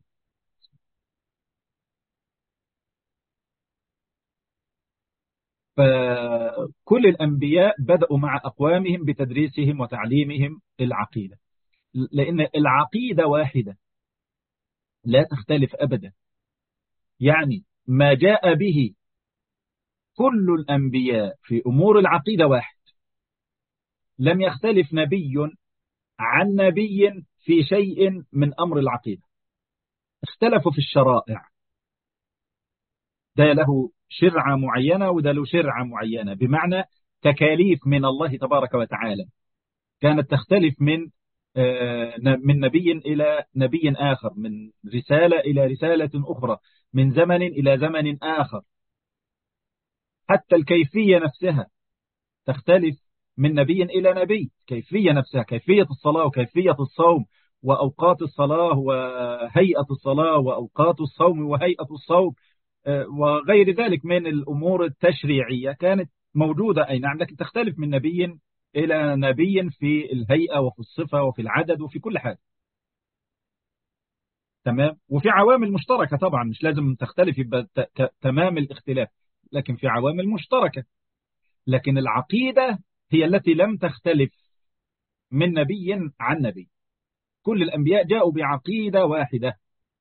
[SPEAKER 1] فكل الأنبياء بدأوا مع أقوامهم بتدريسهم وتعليمهم العقيدة لأن العقيدة واحدة لا تختلف أبدا يعني ما جاء به كل الأنبياء في أمور العقيدة واحد لم يختلف نبي عن نبي في شيء من أمر العقيدة اختلفوا في الشرائع ده له شرعة معينة وده له شرعة معينة بمعنى تكاليف من الله تبارك وتعالى كانت تختلف من من نبي إلى نبي آخر من رسالة إلى رسالة أخرى من زمن إلى زمن آخر حتى الكيفية نفسها تختلف من نبي إلى نبي كيفية نفسها كيفية الصلاة وكيفية الصوم وأوقات الصلاة وهيئة الصلاة وأوقات الصوم وهيئة الصوم وغير ذلك من الأمور التشريعية كانت موجودة أي نعم لكن تختلف من نبي إلى نبي في الهيئة وفي الصفة وفي العدد وفي كل حاجة تمام وفي عوامل مشتركة طبعا مش لازم تختلف يبقى تمام الاختلاف لكن في عوامل مشتركة لكن العقيدة هي التي لم تختلف من نبي عن نبي كل الأنبياء جاءوا بعقيدة واحدة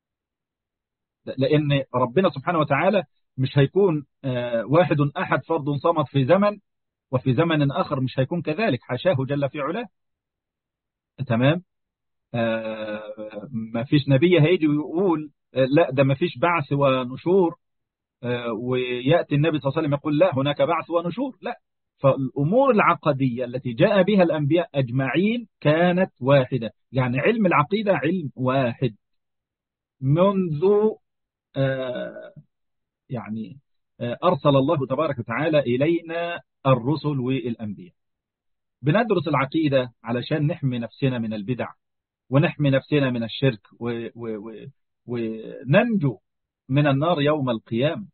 [SPEAKER 1] لأن ربنا سبحانه وتعالى مش هيكون واحد أحد فرد صمد في زمن وفي زمن آخر مش هيكون كذلك حاشاه جل في علاه تمام آه ما فيش نبي هيجي ويقول لا ده ما فيش بعث ونشور آه ويأتي النبي صلى الله عليه وسلم يقول لا هناك بعث ونشور لا فالأمور العقدية التي جاء بها الأنبياء أجمعين كانت واحدة يعني علم العقيدة علم واحد منذ آه يعني أرسل الله تبارك وتعالى إلينا الرسل والأنبياء بندرس العقيدة علشان نحمي نفسنا من البدع ونحمي نفسنا من الشرك و و و وننجو من النار يوم القيامة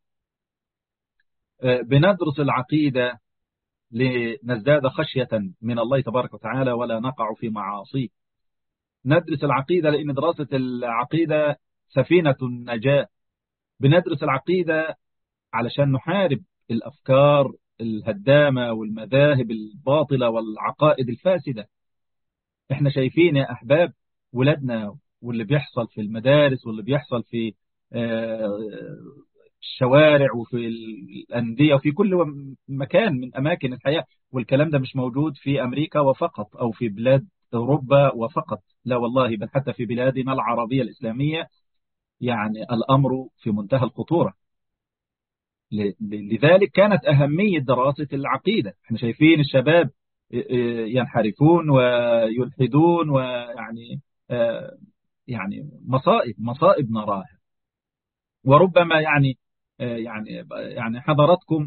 [SPEAKER 1] بندرس العقيدة لنزداد خشية من الله تبارك وتعالى ولا نقع في معاصيه ندرس العقيدة لأن دراسة العقيدة سفينة النجاة بندرس العقيدة علشان نحارب الأفكار الهدامة والمذاهب الباطلة والعقائد الفاسدة احنا شايفين يا أحباب ولادنا واللي بيحصل في المدارس واللي بيحصل في الشوارع وفي الأندية وفي كل مكان من أماكن الحياة والكلام ده مش موجود في أمريكا وفقط أو في بلاد أوروبا وفقط لا والله بل حتى في بلادنا العربية الإسلامية يعني الأمر في منتهى الخطورة لذلك كانت أهمية دراسة العقيدة احنا شايفين الشباب ينحرفون ويلحدون ويعني يعني مصائب مصائب نراها وربما يعني يعني يعني حضراتكم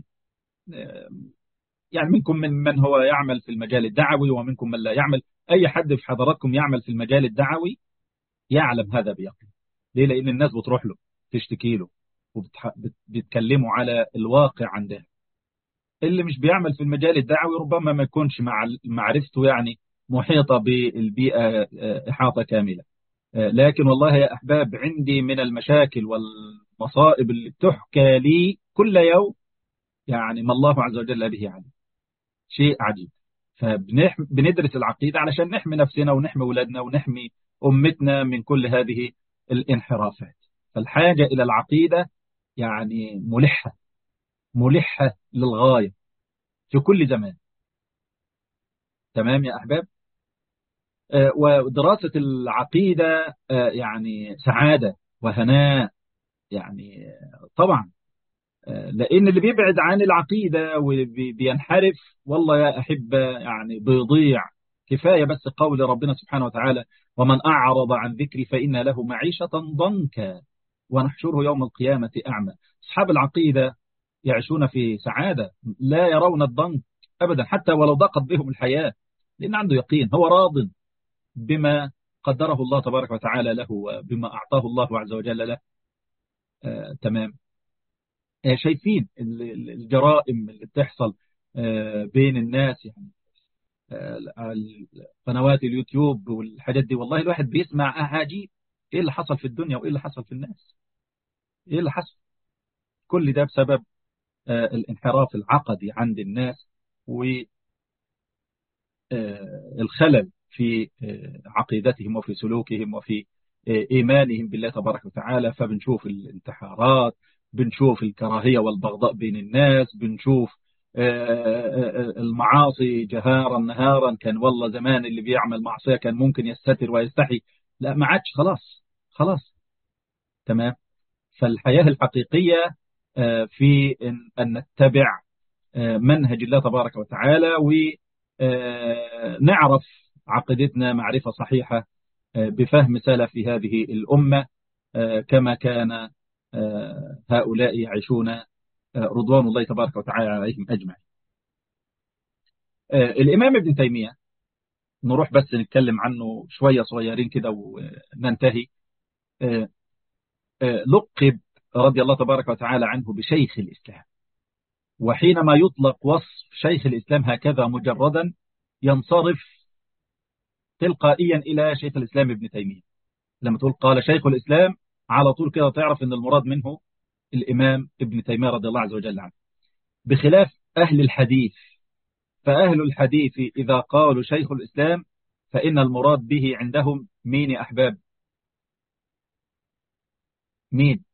[SPEAKER 1] يعني منكم من من هو يعمل في المجال الدعوي ومنكم من لا يعمل أي حد في حضراتكم يعمل في المجال الدعوي يعلم هذا بيقين ليه لأن الناس بتروح له تشتكي له وبيتكلموا على الواقع عندها اللي مش بيعمل في المجال الدعوي ربما ما يكونش مع معرفته يعني محيطة بالبيئة إحاطة كاملة لكن والله يا أحباب عندي من المشاكل والمصائب اللي بتحكى لي كل يوم يعني ما الله عز وجل به عليه شيء عجيب فبندرس العقيدة علشان نحمي نفسنا ونحمي أولادنا ونحمي أمتنا من كل هذه الانحرافات فالحاجة إلى العقيدة يعني ملحة ملحة للغاية في كل زمان تمام يا أحباب ودراسة العقيدة يعني سعادة وهناء يعني طبعا لأن اللي بيبعد عن العقيدة وبينحرف والله يا أحبة يعني بيضيع كفاية بس قول ربنا سبحانه وتعالى ومن أعرض عن ذكري فإن له معيشة ضنكا ونحشره يوم القيامة أعمى أصحاب العقيدة يعيشون في سعادة لا يرون الضنك أبدا حتى ولو ضاقت بهم الحياة لأن عنده يقين هو راض بما قدره الله تبارك وتعالى له وبما أعطاه الله عز وجل له آه، تمام آه، شايفين الجرائم اللي بتحصل آه، بين الناس يعني قنوات اليوتيوب والحاجات دي والله الواحد بيسمع أهاجيب ايه اللي حصل في الدنيا وايه اللي حصل في الناس ايه اللي حصل كل ده بسبب الانحراف العقدي عند الناس والخلل في عقيدتهم وفي سلوكهم وفي إيمانهم بالله تبارك وتعالى فبنشوف الانتحارات بنشوف الكراهية والبغضاء بين الناس بنشوف المعاصي جهارا نهارا كان والله زمان اللي بيعمل معصية كان ممكن يستتر ويستحي لا ما عادش خلاص خلاص تمام فالحياة الحقيقية في أن نتبع منهج الله تبارك وتعالى ونعرف عقيدتنا معرفة صحيحة بفهم سلف هذه الأمة كما كان هؤلاء يعيشون رضوان الله تبارك وتعالى عليهم أجمعين الإمام ابن تيمية نروح بس نتكلم عنه شوية صغيرين كده وننتهي لقب رضي الله تبارك وتعالى عنه بشيخ الإسلام وحينما يطلق وصف شيخ الإسلام هكذا مجردا ينصرف تلقائيا إلى شيخ الإسلام ابن تيمية لما تقول قال شيخ الإسلام على طول كده تعرف أن المراد منه الإمام ابن تيمية رضي الله عز وجل عنه بخلاف أهل الحديث فأهل الحديث إذا قالوا شيخ الإسلام فإن المراد به عندهم مين يا أحباب مين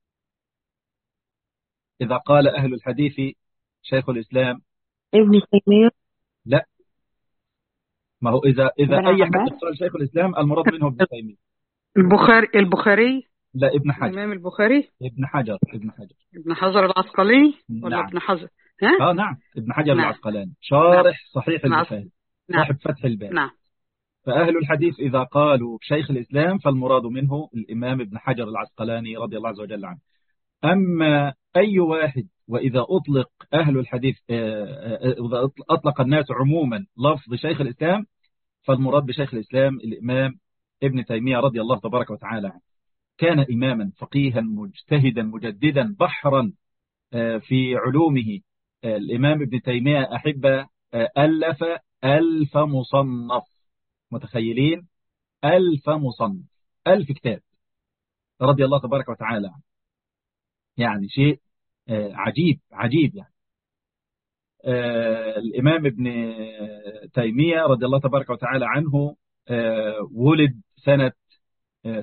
[SPEAKER 1] إذا قال أهل الحديث شيخ الإسلام
[SPEAKER 2] ابن تيمية
[SPEAKER 1] لا ما هو إذا إذا
[SPEAKER 2] ابن
[SPEAKER 1] أي
[SPEAKER 2] عباس
[SPEAKER 1] حد قال شيخ الإسلام المراد منه ابن تيمية
[SPEAKER 2] البخاري البخاري
[SPEAKER 1] لا ابن حجر
[SPEAKER 2] الإمام البخاري
[SPEAKER 1] ابن حجر ابن حجر
[SPEAKER 2] ابن حجر العسقلاني ولا
[SPEAKER 1] نعم
[SPEAKER 2] ابن حجر ها
[SPEAKER 1] اه نعم ابن حجر
[SPEAKER 2] نعم
[SPEAKER 1] العسقلاني
[SPEAKER 2] نعم
[SPEAKER 1] شارح صحيح
[SPEAKER 2] نعم
[SPEAKER 1] البخاري
[SPEAKER 2] نعم
[SPEAKER 1] صاحب فتح الباري
[SPEAKER 2] نعم
[SPEAKER 1] فأهل الحديث إذا قالوا شيخ الإسلام فالمراد منه الإمام ابن حجر العسقلاني رضي الله عز وجل عنه أما أي واحد وإذا أطلق أهل الحديث آه، آه، إذا أطلق الناس عموما لفظ شيخ الإسلام فالمراد بشيخ الإسلام الإمام ابن تيمية رضي الله تبارك وتعالى عنه كان إماما فقيها مجتهدا مجددا بحرا آه، في علومه آه، الإمام ابن تيمية أحب آه، ألف ألف مصنف متخيلين ألف مصنف ألف كتاب رضي الله تبارك وتعالى عنه يعني شيء آه، عجيب عجيب يعني آه، الإمام ابن تيمية رضي الله تبارك وتعالى عنه آه، ولد سنة آه،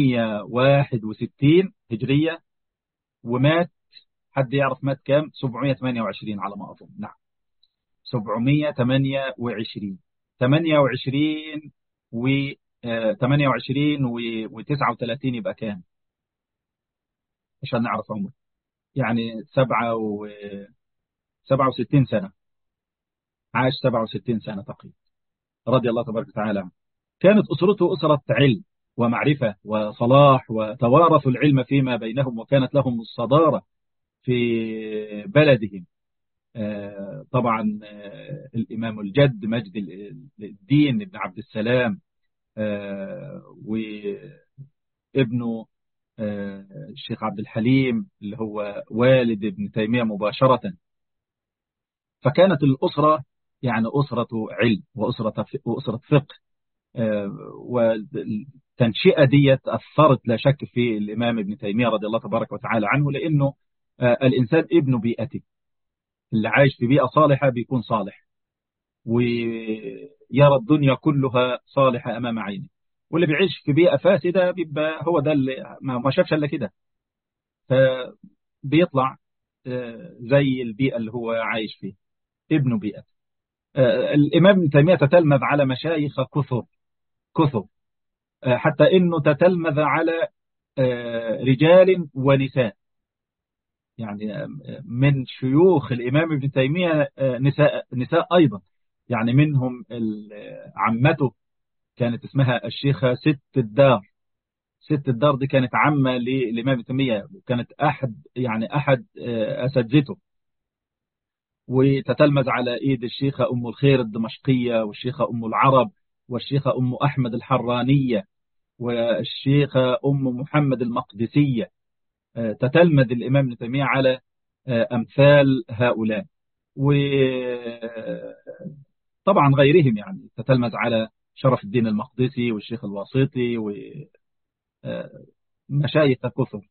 [SPEAKER 1] 661 هجرية ومات حد يعرف مات كام 728 على ما أظن نعم 728 28 و آه، 28 و 39 يبقى كام عشان نعرف عمره يعني 7 و 67 سنة عاش 67 سنة تقريبا رضي الله تبارك وتعالى عنه كانت أسرته أسرة علم ومعرفة وصلاح وتوارثوا العلم فيما بينهم وكانت لهم الصدارة في بلدهم آه، طبعا آه، الإمام الجد مجد الدين بن عبد السلام آه، وابنه آه، الشيخ عبد الحليم اللي هو والد ابن تيمية مباشرة فكانت الأسرة يعني أسرة علم وأسرة وأسرة فقه آه، والتنشئة دي أثرت لا شك في الإمام ابن تيمية رضي الله تبارك وتعالى عنه لأنه آه، الإنسان ابن بيئته اللي عايش في بيئة صالحة بيكون صالح ويرى الدنيا كلها صالحة أمام عينه واللي بيعيش في بيئة فاسدة بيبقى هو ده اللي ما ما شافش إلا كده فبيطلع آه، زي البيئة اللي هو عايش فيها ابن بيئة آه، الإمام ابن تيمية تتلمذ على مشايخ كثر كثر آه، حتى إنه تتلمذ على آه، رجال ونساء يعني آه، من شيوخ الإمام ابن تيمية آه، نساء نساء أيضا يعني منهم ال- آه، عمته كانت اسمها الشيخة ست الدار ست الدار دي كانت عمة للإمام ابن تيمية وكانت أحد يعني أحد آه، أساتذته وتتلمذ على ايد الشيخة ام الخير الدمشقية والشيخة ام العرب والشيخة ام احمد الحرانية والشيخة ام محمد المقدسية آه، تتلمذ الامام ابن تيمية على آه، امثال هؤلاء وطبعا غيرهم يعني تتلمذ على شرف الدين المقدسي والشيخ الواسطي ومشايخ كثر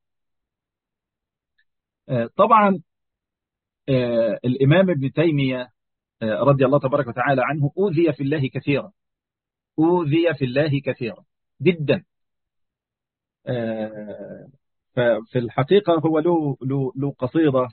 [SPEAKER 1] آه، طبعا آه، الامام ابن تيمية آه، رضي الله تبارك وتعالى عنه أوذي في الله كثيرا أوذي في الله كثيرا جدا آه، ففي الحقيقة هو له له له قصيدة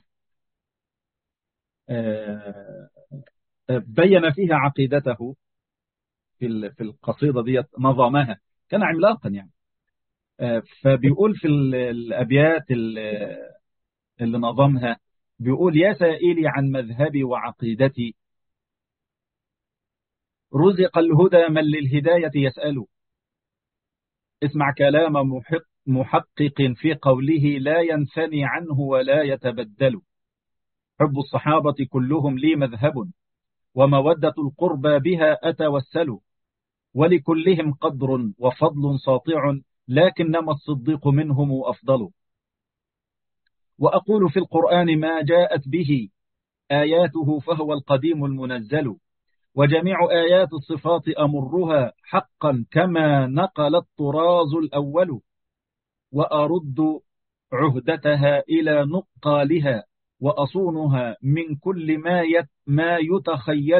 [SPEAKER 1] آه، بين فيها عقيدته في ال- في القصيدة دي نظمها كان عملاقا يعني آه، فبيقول في ال- الأبيات ال- اللي نظمها بيقول يا سائلي عن مذهبي وعقيدتي رزق الهدى من للهداية يسأل اسمع كلام محق محقق في قوله لا ينثني عنه ولا يتبدل حب الصحابة كلهم لي مذهب ومودة القربى بها أتوسل ولكلهم قدر وفضل ساطع لكنما الصديق منهم أفضل وأقول في القرآن ما جاءت به آياته فهو القديم المنزل وجميع آيات الصفات أمرها حقا كما نقل الطراز الأول وأرد عهدتها إلى نقالها وأصونها من كل ما يت ما يتخيل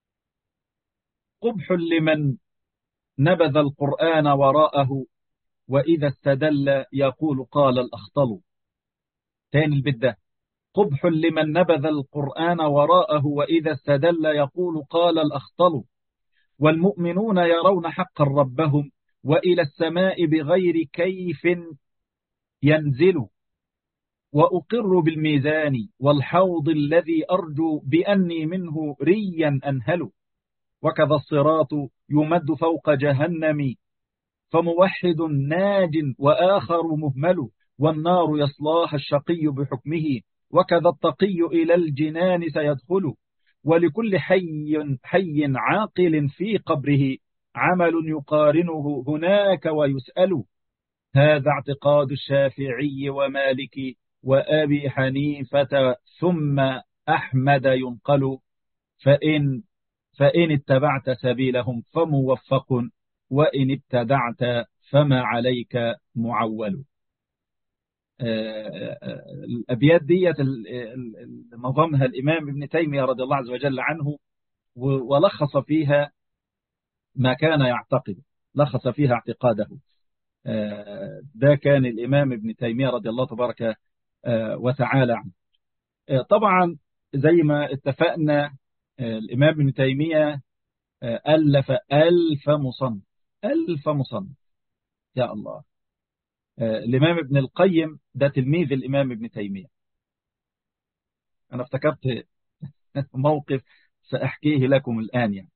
[SPEAKER 1] قبح لمن نبذ القرآن وراءه وإذا استدل يقول قال الأخطل تاني البيت ده قبح لمن نبذ القرآن وراءه وإذا استدل يقول قال الأخطل والمؤمنون يرون حقا ربهم وإلى السماء بغير كيف ينزل وأقر بالميزان والحوض الذي أرجو بأني منه ريا أنهل وكذا الصراط يمد فوق جهنم فموحد ناج وآخر مهمل والنار يصلاها الشقي بحكمه وكذا التقي إلى الجنان سيدخل ولكل حي, حي عاقل في قبره عمل يقارنه هناك ويسأل هذا اعتقاد الشافعي ومالك وأبي حنيفة ثم أحمد ينقل فإن, فإن اتبعت سبيلهم فموفق وإن ابتدعت فما عليك معول الأبيات ديت نظمها الإمام ابن تيمية رضي الله عز وجل عنه ولخص فيها ما كان يعتقد لخص فيها اعتقاده ده كان الإمام ابن تيمية رضي الله تبارك وتعالى عنه طبعا زي ما اتفقنا الإمام ابن تيمية ألف ألف مصنف ألف مصنف يا الله الإمام ابن القيم ده تلميذ الإمام ابن تيمية أنا افتكرت موقف سأحكيه لكم الآن يعني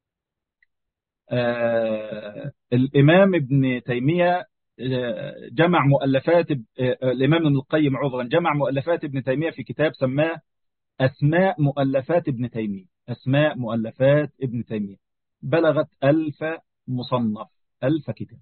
[SPEAKER 1] آه الإمام ابن تيمية جمع مؤلفات الإمام ابن القيم عذرا جمع مؤلفات ابن تيمية في كتاب سماه أسماء مؤلفات ابن تيمية أسماء مؤلفات ابن تيمية بلغت ألف مصنف ألف كتاب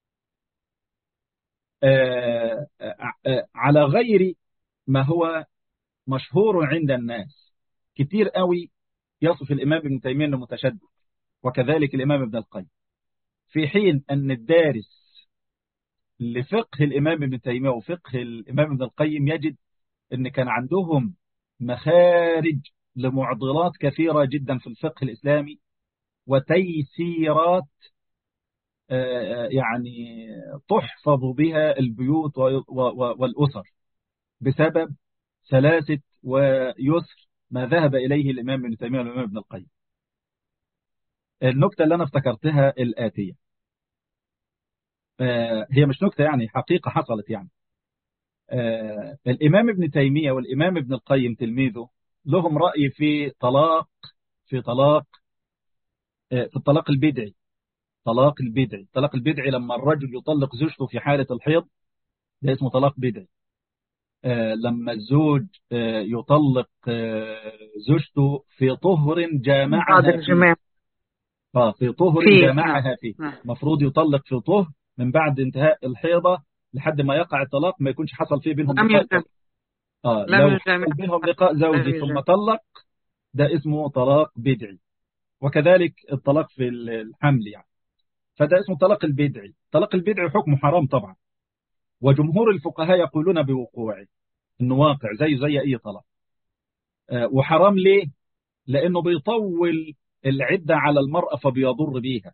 [SPEAKER 1] آه آه على غير ما هو مشهور عند الناس كتير قوي يصف الإمام ابن تيمية أنه متشدد وكذلك الإمام ابن القيم في حين أن الدارس لفقه الإمام ابن تيمية وفقه الإمام ابن القيم يجد أن كان عندهم مخارج لمعضلات كثيرة جدا في الفقه الإسلامي وتيسيرات يعني تحفظ بها البيوت والأسر بسبب سلاسة ويسر ما ذهب إليه الإمام ابن تيمية والإمام ابن القيم النكتة اللي أنا افتكرتها الآتية هي مش نكتة يعني حقيقة حصلت يعني الإمام ابن تيمية والإمام ابن القيم تلميذه لهم رأي في طلاق في طلاق في الطلاق البدعي طلاق البدعي الطلاق البدعي لما الرجل يطلق زوجته في حالة الحيض ده اسمه طلاق بدعي لما الزوج يطلق زوجته في طهر جامعها
[SPEAKER 2] بعد الجماع
[SPEAKER 1] اه في طهر
[SPEAKER 2] فيه.
[SPEAKER 1] جامعها فيه
[SPEAKER 2] نعم.
[SPEAKER 1] المفروض يطلق في طهر من بعد انتهاء الحيضة لحد ما يقع الطلاق ما يكونش حصل فيه بينهم
[SPEAKER 2] لم
[SPEAKER 1] لقاء
[SPEAKER 2] يجتمع
[SPEAKER 1] اه
[SPEAKER 2] لم
[SPEAKER 1] لو
[SPEAKER 2] يجتمع.
[SPEAKER 1] حصل بينهم لقاء زوجي
[SPEAKER 2] لم
[SPEAKER 1] ثم
[SPEAKER 2] يجتمع.
[SPEAKER 1] طلق ده اسمه طلاق بدعي وكذلك الطلاق في الحمل يعني فده اسمه طلاق البدعي طلاق البدعي حكمه حرام طبعا وجمهور الفقهاء يقولون بوقوعه انه واقع زيه زي اي طلاق آه، وحرام ليه لانه بيطول العدة على المرأة فبيضر بيها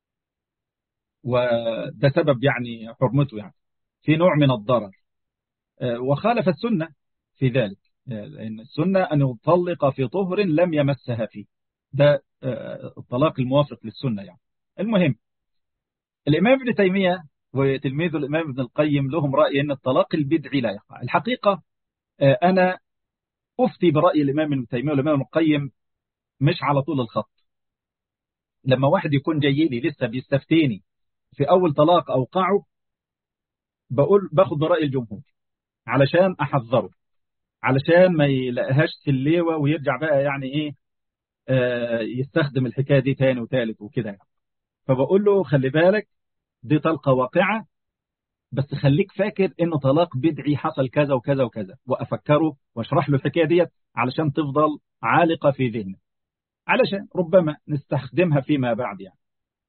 [SPEAKER 1] وده سبب يعني حرمته يعني في نوع من الضرر آه، وخالف السنة في ذلك آه، لأن السنة أن يطلق في طهر لم يمسها فيه ده آه، الطلاق الموافق للسنة يعني المهم الإمام ابن تيمية وتلميذه الإمام ابن القيم لهم رأي أن الطلاق البدعي لا يقع الحقيقة آه، أنا أفتي برأي الإمام ابن تيمية والإمام ابن القيم مش على طول الخط لما واحد يكون جاي لي لسه بيستفتيني في أول طلاق أوقعه بقول باخد برأي الجمهور علشان أحذره علشان ما يلاقيهاش سليوة ويرجع بقى يعني إيه آه يستخدم الحكاية دي تاني وتالت وكده يعني. فبقول له خلي بالك دي طلقة واقعة بس خليك فاكر انه طلاق بدعي حصل كذا وكذا وكذا وافكره واشرح له الحكايه ديت علشان تفضل عالقه في ذهنه علشان ربما نستخدمها فيما بعد يعني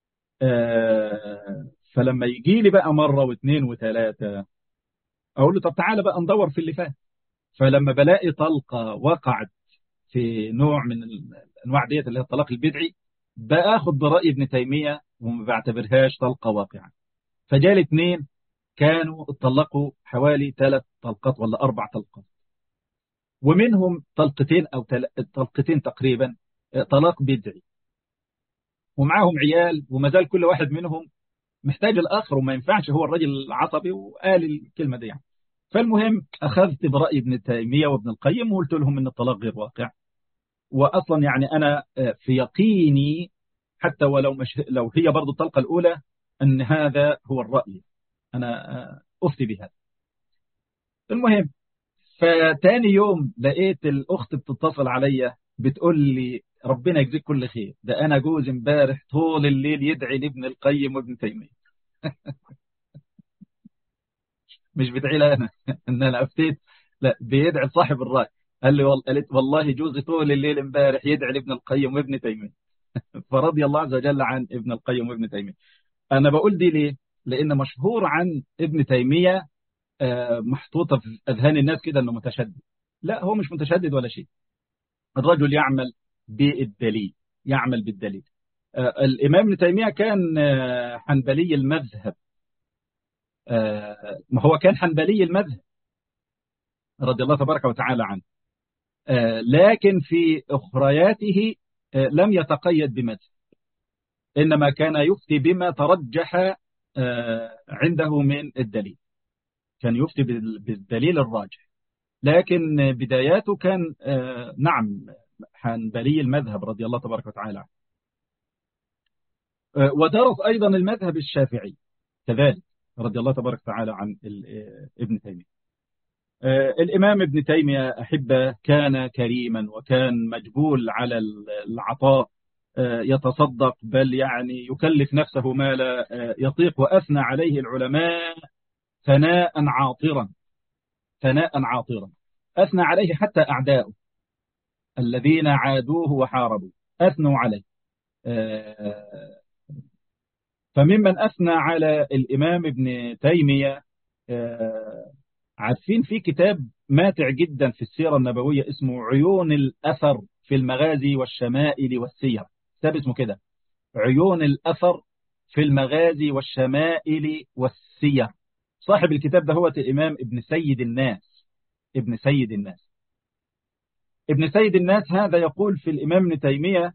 [SPEAKER 1] آه فلما يجي لي بقى مره واثنين وثلاثه اقول له طب تعالى بقى ندور في اللي فات فلما بلاقي طلقه وقعت في نوع من الانواع ديت اللي هي الطلاق البدعي باخد براي ابن تيميه وما بعتبرهاش طلقه واقعه فجالي اثنين كانوا اتطلقوا حوالي ثلاث طلقات ولا اربع طلقات ومنهم طلقتين او تل... طلقتين تقريبا طلاق بدعي ومعاهم عيال وما زال كل واحد منهم محتاج الاخر وما ينفعش هو الرجل عصبي وقال الكلمه دي يعني. فالمهم اخذت براي ابن تيميه وابن القيم وقلت لهم ان الطلاق غير واقع واصلا يعني انا في يقيني حتى ولو مش لو هي برضه الطلقه الاولى ان هذا هو الراي انا افتي بهذا المهم فتاني يوم لقيت الاخت بتتصل عليا بتقول لي ربنا يجزيك كل خير ده انا جوز امبارح طول الليل يدعي لابن القيم وابن تيميه مش بتدعي لي انا ان انا افتيت لا بيدعي لصاحب الراي قال لي قالت والله جوزي طول الليل امبارح يدعي لابن القيم وابن تيميه فرضي الله عز وجل عن ابن القيم وابن تيميه انا بقول دي ليه لان مشهور عن ابن تيميه محطوطه في اذهان الناس كده انه متشدد لا هو مش متشدد ولا شيء الرجل يعمل بالدليل يعمل بالدليل الامام ابن تيميه كان حنبلي المذهب ما هو كان حنبلي المذهب رضي الله تبارك وتعالى عنه لكن في اخرياته لم يتقيد بمذهب انما كان يفتي بما ترجح عنده من الدليل كان يفتي بالدليل الراجح لكن بداياته كان نعم حنبلي المذهب رضي الله تبارك وتعالى عنه ودرس أيضا المذهب الشافعي كذلك رضي الله تبارك وتعالى عن ابن تيمية الإمام ابن تيمية أحبه كان كريما وكان مجبول على العطاء يتصدق بل يعني يكلف نفسه ما لا يطيق وأثنى عليه العلماء ثناء عاطرا ثناء عاطرا أثنى عليه حتى أعداؤه الذين عادوه وحاربوا أثنوا عليه فممن أثنى على الإمام ابن تيمية عارفين في كتاب ماتع جدا في السيرة النبوية اسمه عيون الأثر في المغازي والشمائل والسير كتاب اسمه كده عيون الأثر في المغازي والشمائل والسير صاحب الكتاب ده هو الإمام ابن سيد الناس ابن سيد الناس ابن سيد الناس هذا يقول في الإمام ابن تيمية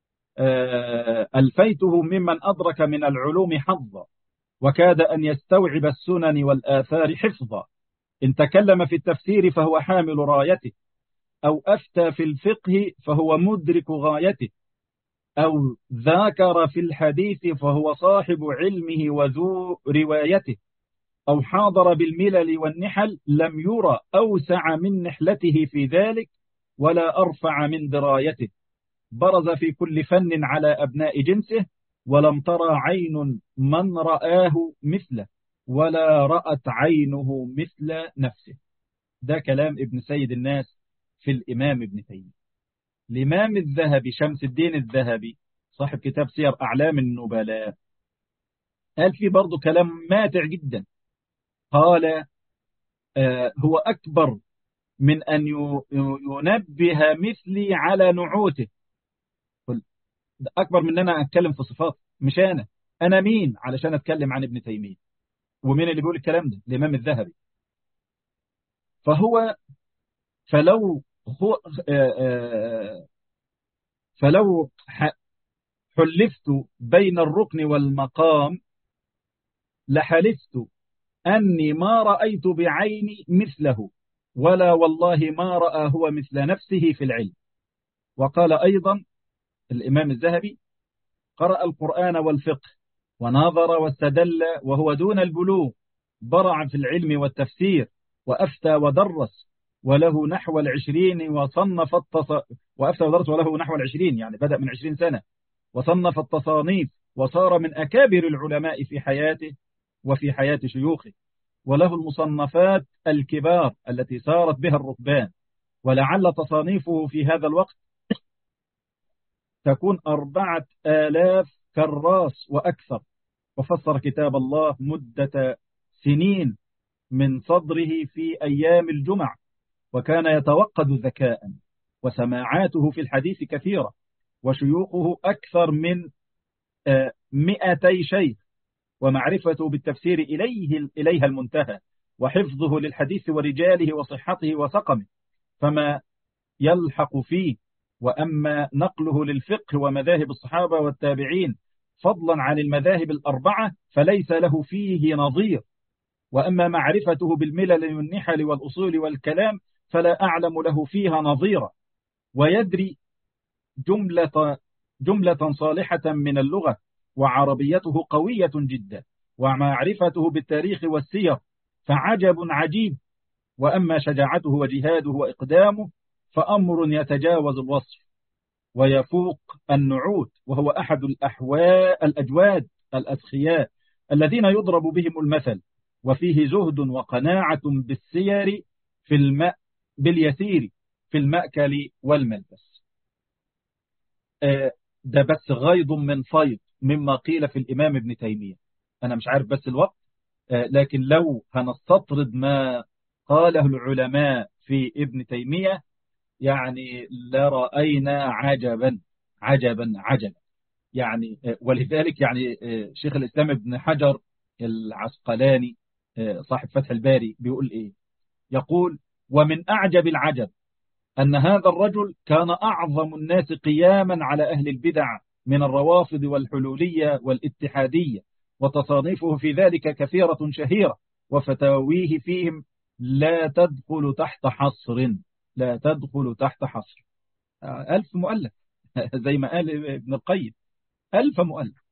[SPEAKER 1] ألفيته ممن أدرك من العلوم حظا وكاد أن يستوعب السنن والآثار حفظا إن تكلم في التفسير فهو حامل رايته أو أفتى في الفقه فهو مدرك غايته أو ذاكر في الحديث فهو صاحب علمه وذو روايته أو حاضر بالملل والنحل لم يرى أوسع من نحلته في ذلك ولا أرفع من درايته برز في كل فن على أبناء جنسه ولم ترى عين من رآه مثله ولا رأت عينه مثل نفسه ده كلام ابن سيد الناس في الإمام ابن تيمية الإمام الذهبي شمس الدين الذهبي صاحب كتاب سير أعلام النبلاء قال فيه برضه كلام ماتع جدا قال آه هو أكبر من أن ينبه مثلي على نعوته أكبر من أن أنا أتكلم في صفاته مش أنا أنا مين علشان أتكلم عن ابن تيمية ومين اللي بيقول الكلام ده الإمام الذهبي فهو فلو هو آآ آآ فلو حلفت بين الركن والمقام لحلفت أني ما رأيت بعيني مثله ولا والله ما رأى هو مثل نفسه في العلم وقال أيضا الإمام الذهبي قرأ القرآن والفقه وناظر واستدل وهو دون البلوغ برع في العلم والتفسير وأفتى ودرس وله نحو العشرين وصنف التص... وأفتى ودرس وله نحو العشرين يعني بدأ من عشرين سنة وصنف التصانيف وصار من أكابر العلماء في حياته وفي حياة شيوخه وله المصنفات الكبار التي سارت بها الركبان ولعل تصانيفه في هذا الوقت تكون أربعة آلاف كراس وأكثر وفسر كتاب الله مدة سنين من صدره في أيام الجمع وكان يتوقد ذكاء وسماعاته في الحديث كثيرة وشيوخه أكثر من مئتي شيخ ومعرفته بالتفسير إليه إليها المنتهى وحفظه للحديث ورجاله وصحته وسقمه فما يلحق فيه وأما نقله للفقه ومذاهب الصحابة والتابعين فضلا عن المذاهب الأربعة فليس له فيه نظير وأما معرفته بالملل والنحل والأصول والكلام فلا أعلم له فيها نظيرا ويدري جملة, جملة صالحة من اللغة وعربيته قوية جدا ومعرفته بالتاريخ والسير فعجب عجيب وأما شجاعته وجهاده وإقدامه فأمر يتجاوز الوصف ويفوق النعوت وهو أحد الأحواء الأجواد الأسخياء الذين يضرب بهم المثل وفيه زهد وقناعة بالسير في الماء باليسير في المأكل والملبس ده بس غيض من فيض مما قيل في الإمام ابن تيمية أنا مش عارف بس الوقت لكن لو هنستطرد ما قاله العلماء في ابن تيمية يعني لرأينا عجبا عجبا عجبا يعني ولذلك يعني شيخ الإسلام ابن حجر العسقلاني صاحب فتح الباري بيقول إيه يقول ومن أعجب العجب أن هذا الرجل كان أعظم الناس قياما على أهل البدع من الروافض والحلولية والاتحادية وتصانيفه في ذلك كثيرة شهيرة وفتاويه فيهم لا تدخل تحت حصر لا تدخل تحت حصر ألف مؤلف زي ما قال ابن القيم ألف مؤلف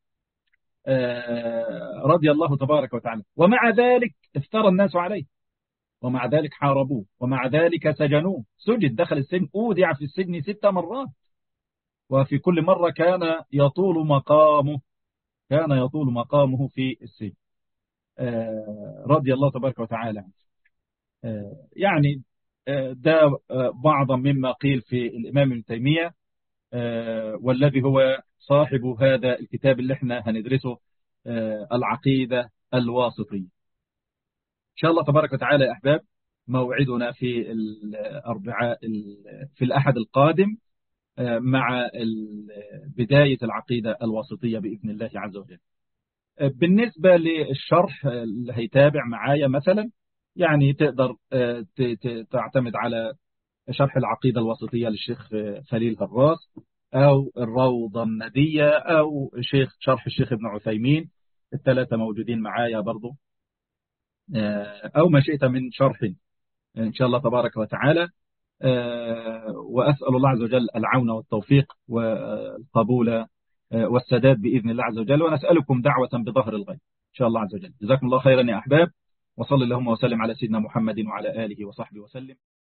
[SPEAKER 1] رضي الله تبارك وتعالى ومع ذلك افترى الناس عليه ومع ذلك حاربوه ومع ذلك سجنوه سجد دخل السجن أودع في السجن ست مرات وفي كل مرة كان يطول مقامه كان يطول مقامه في السجن رضي الله تبارك وتعالى يعني ده بعضا مما قيل في الإمام ابن تيمية والذي هو صاحب هذا الكتاب اللي احنا هندرسه العقيدة الواسطية إن شاء الله تبارك وتعالى يا أحباب موعدنا في الأربعاء في الأحد القادم مع بداية العقيدة الواسطية بإذن الله عز وجل بالنسبة للشرح اللي هيتابع معايا مثلا يعني تقدر تعتمد على شرح العقيدة الواسطية للشيخ خليل هراس أو الروضة الندية أو شيخ شرح الشيخ ابن عثيمين الثلاثة موجودين معايا برضو أو ما شئت من شرح إن شاء الله تبارك وتعالى وأسأل الله عز وجل العون والتوفيق والقبول والسداد بإذن الله عز وجل ونسألكم دعوة بظهر الغيب إن شاء الله عز وجل جزاكم الله خيرا يا أحباب وصلى اللهم وسلم على سيدنا محمد وعلى آله وصحبه وسلم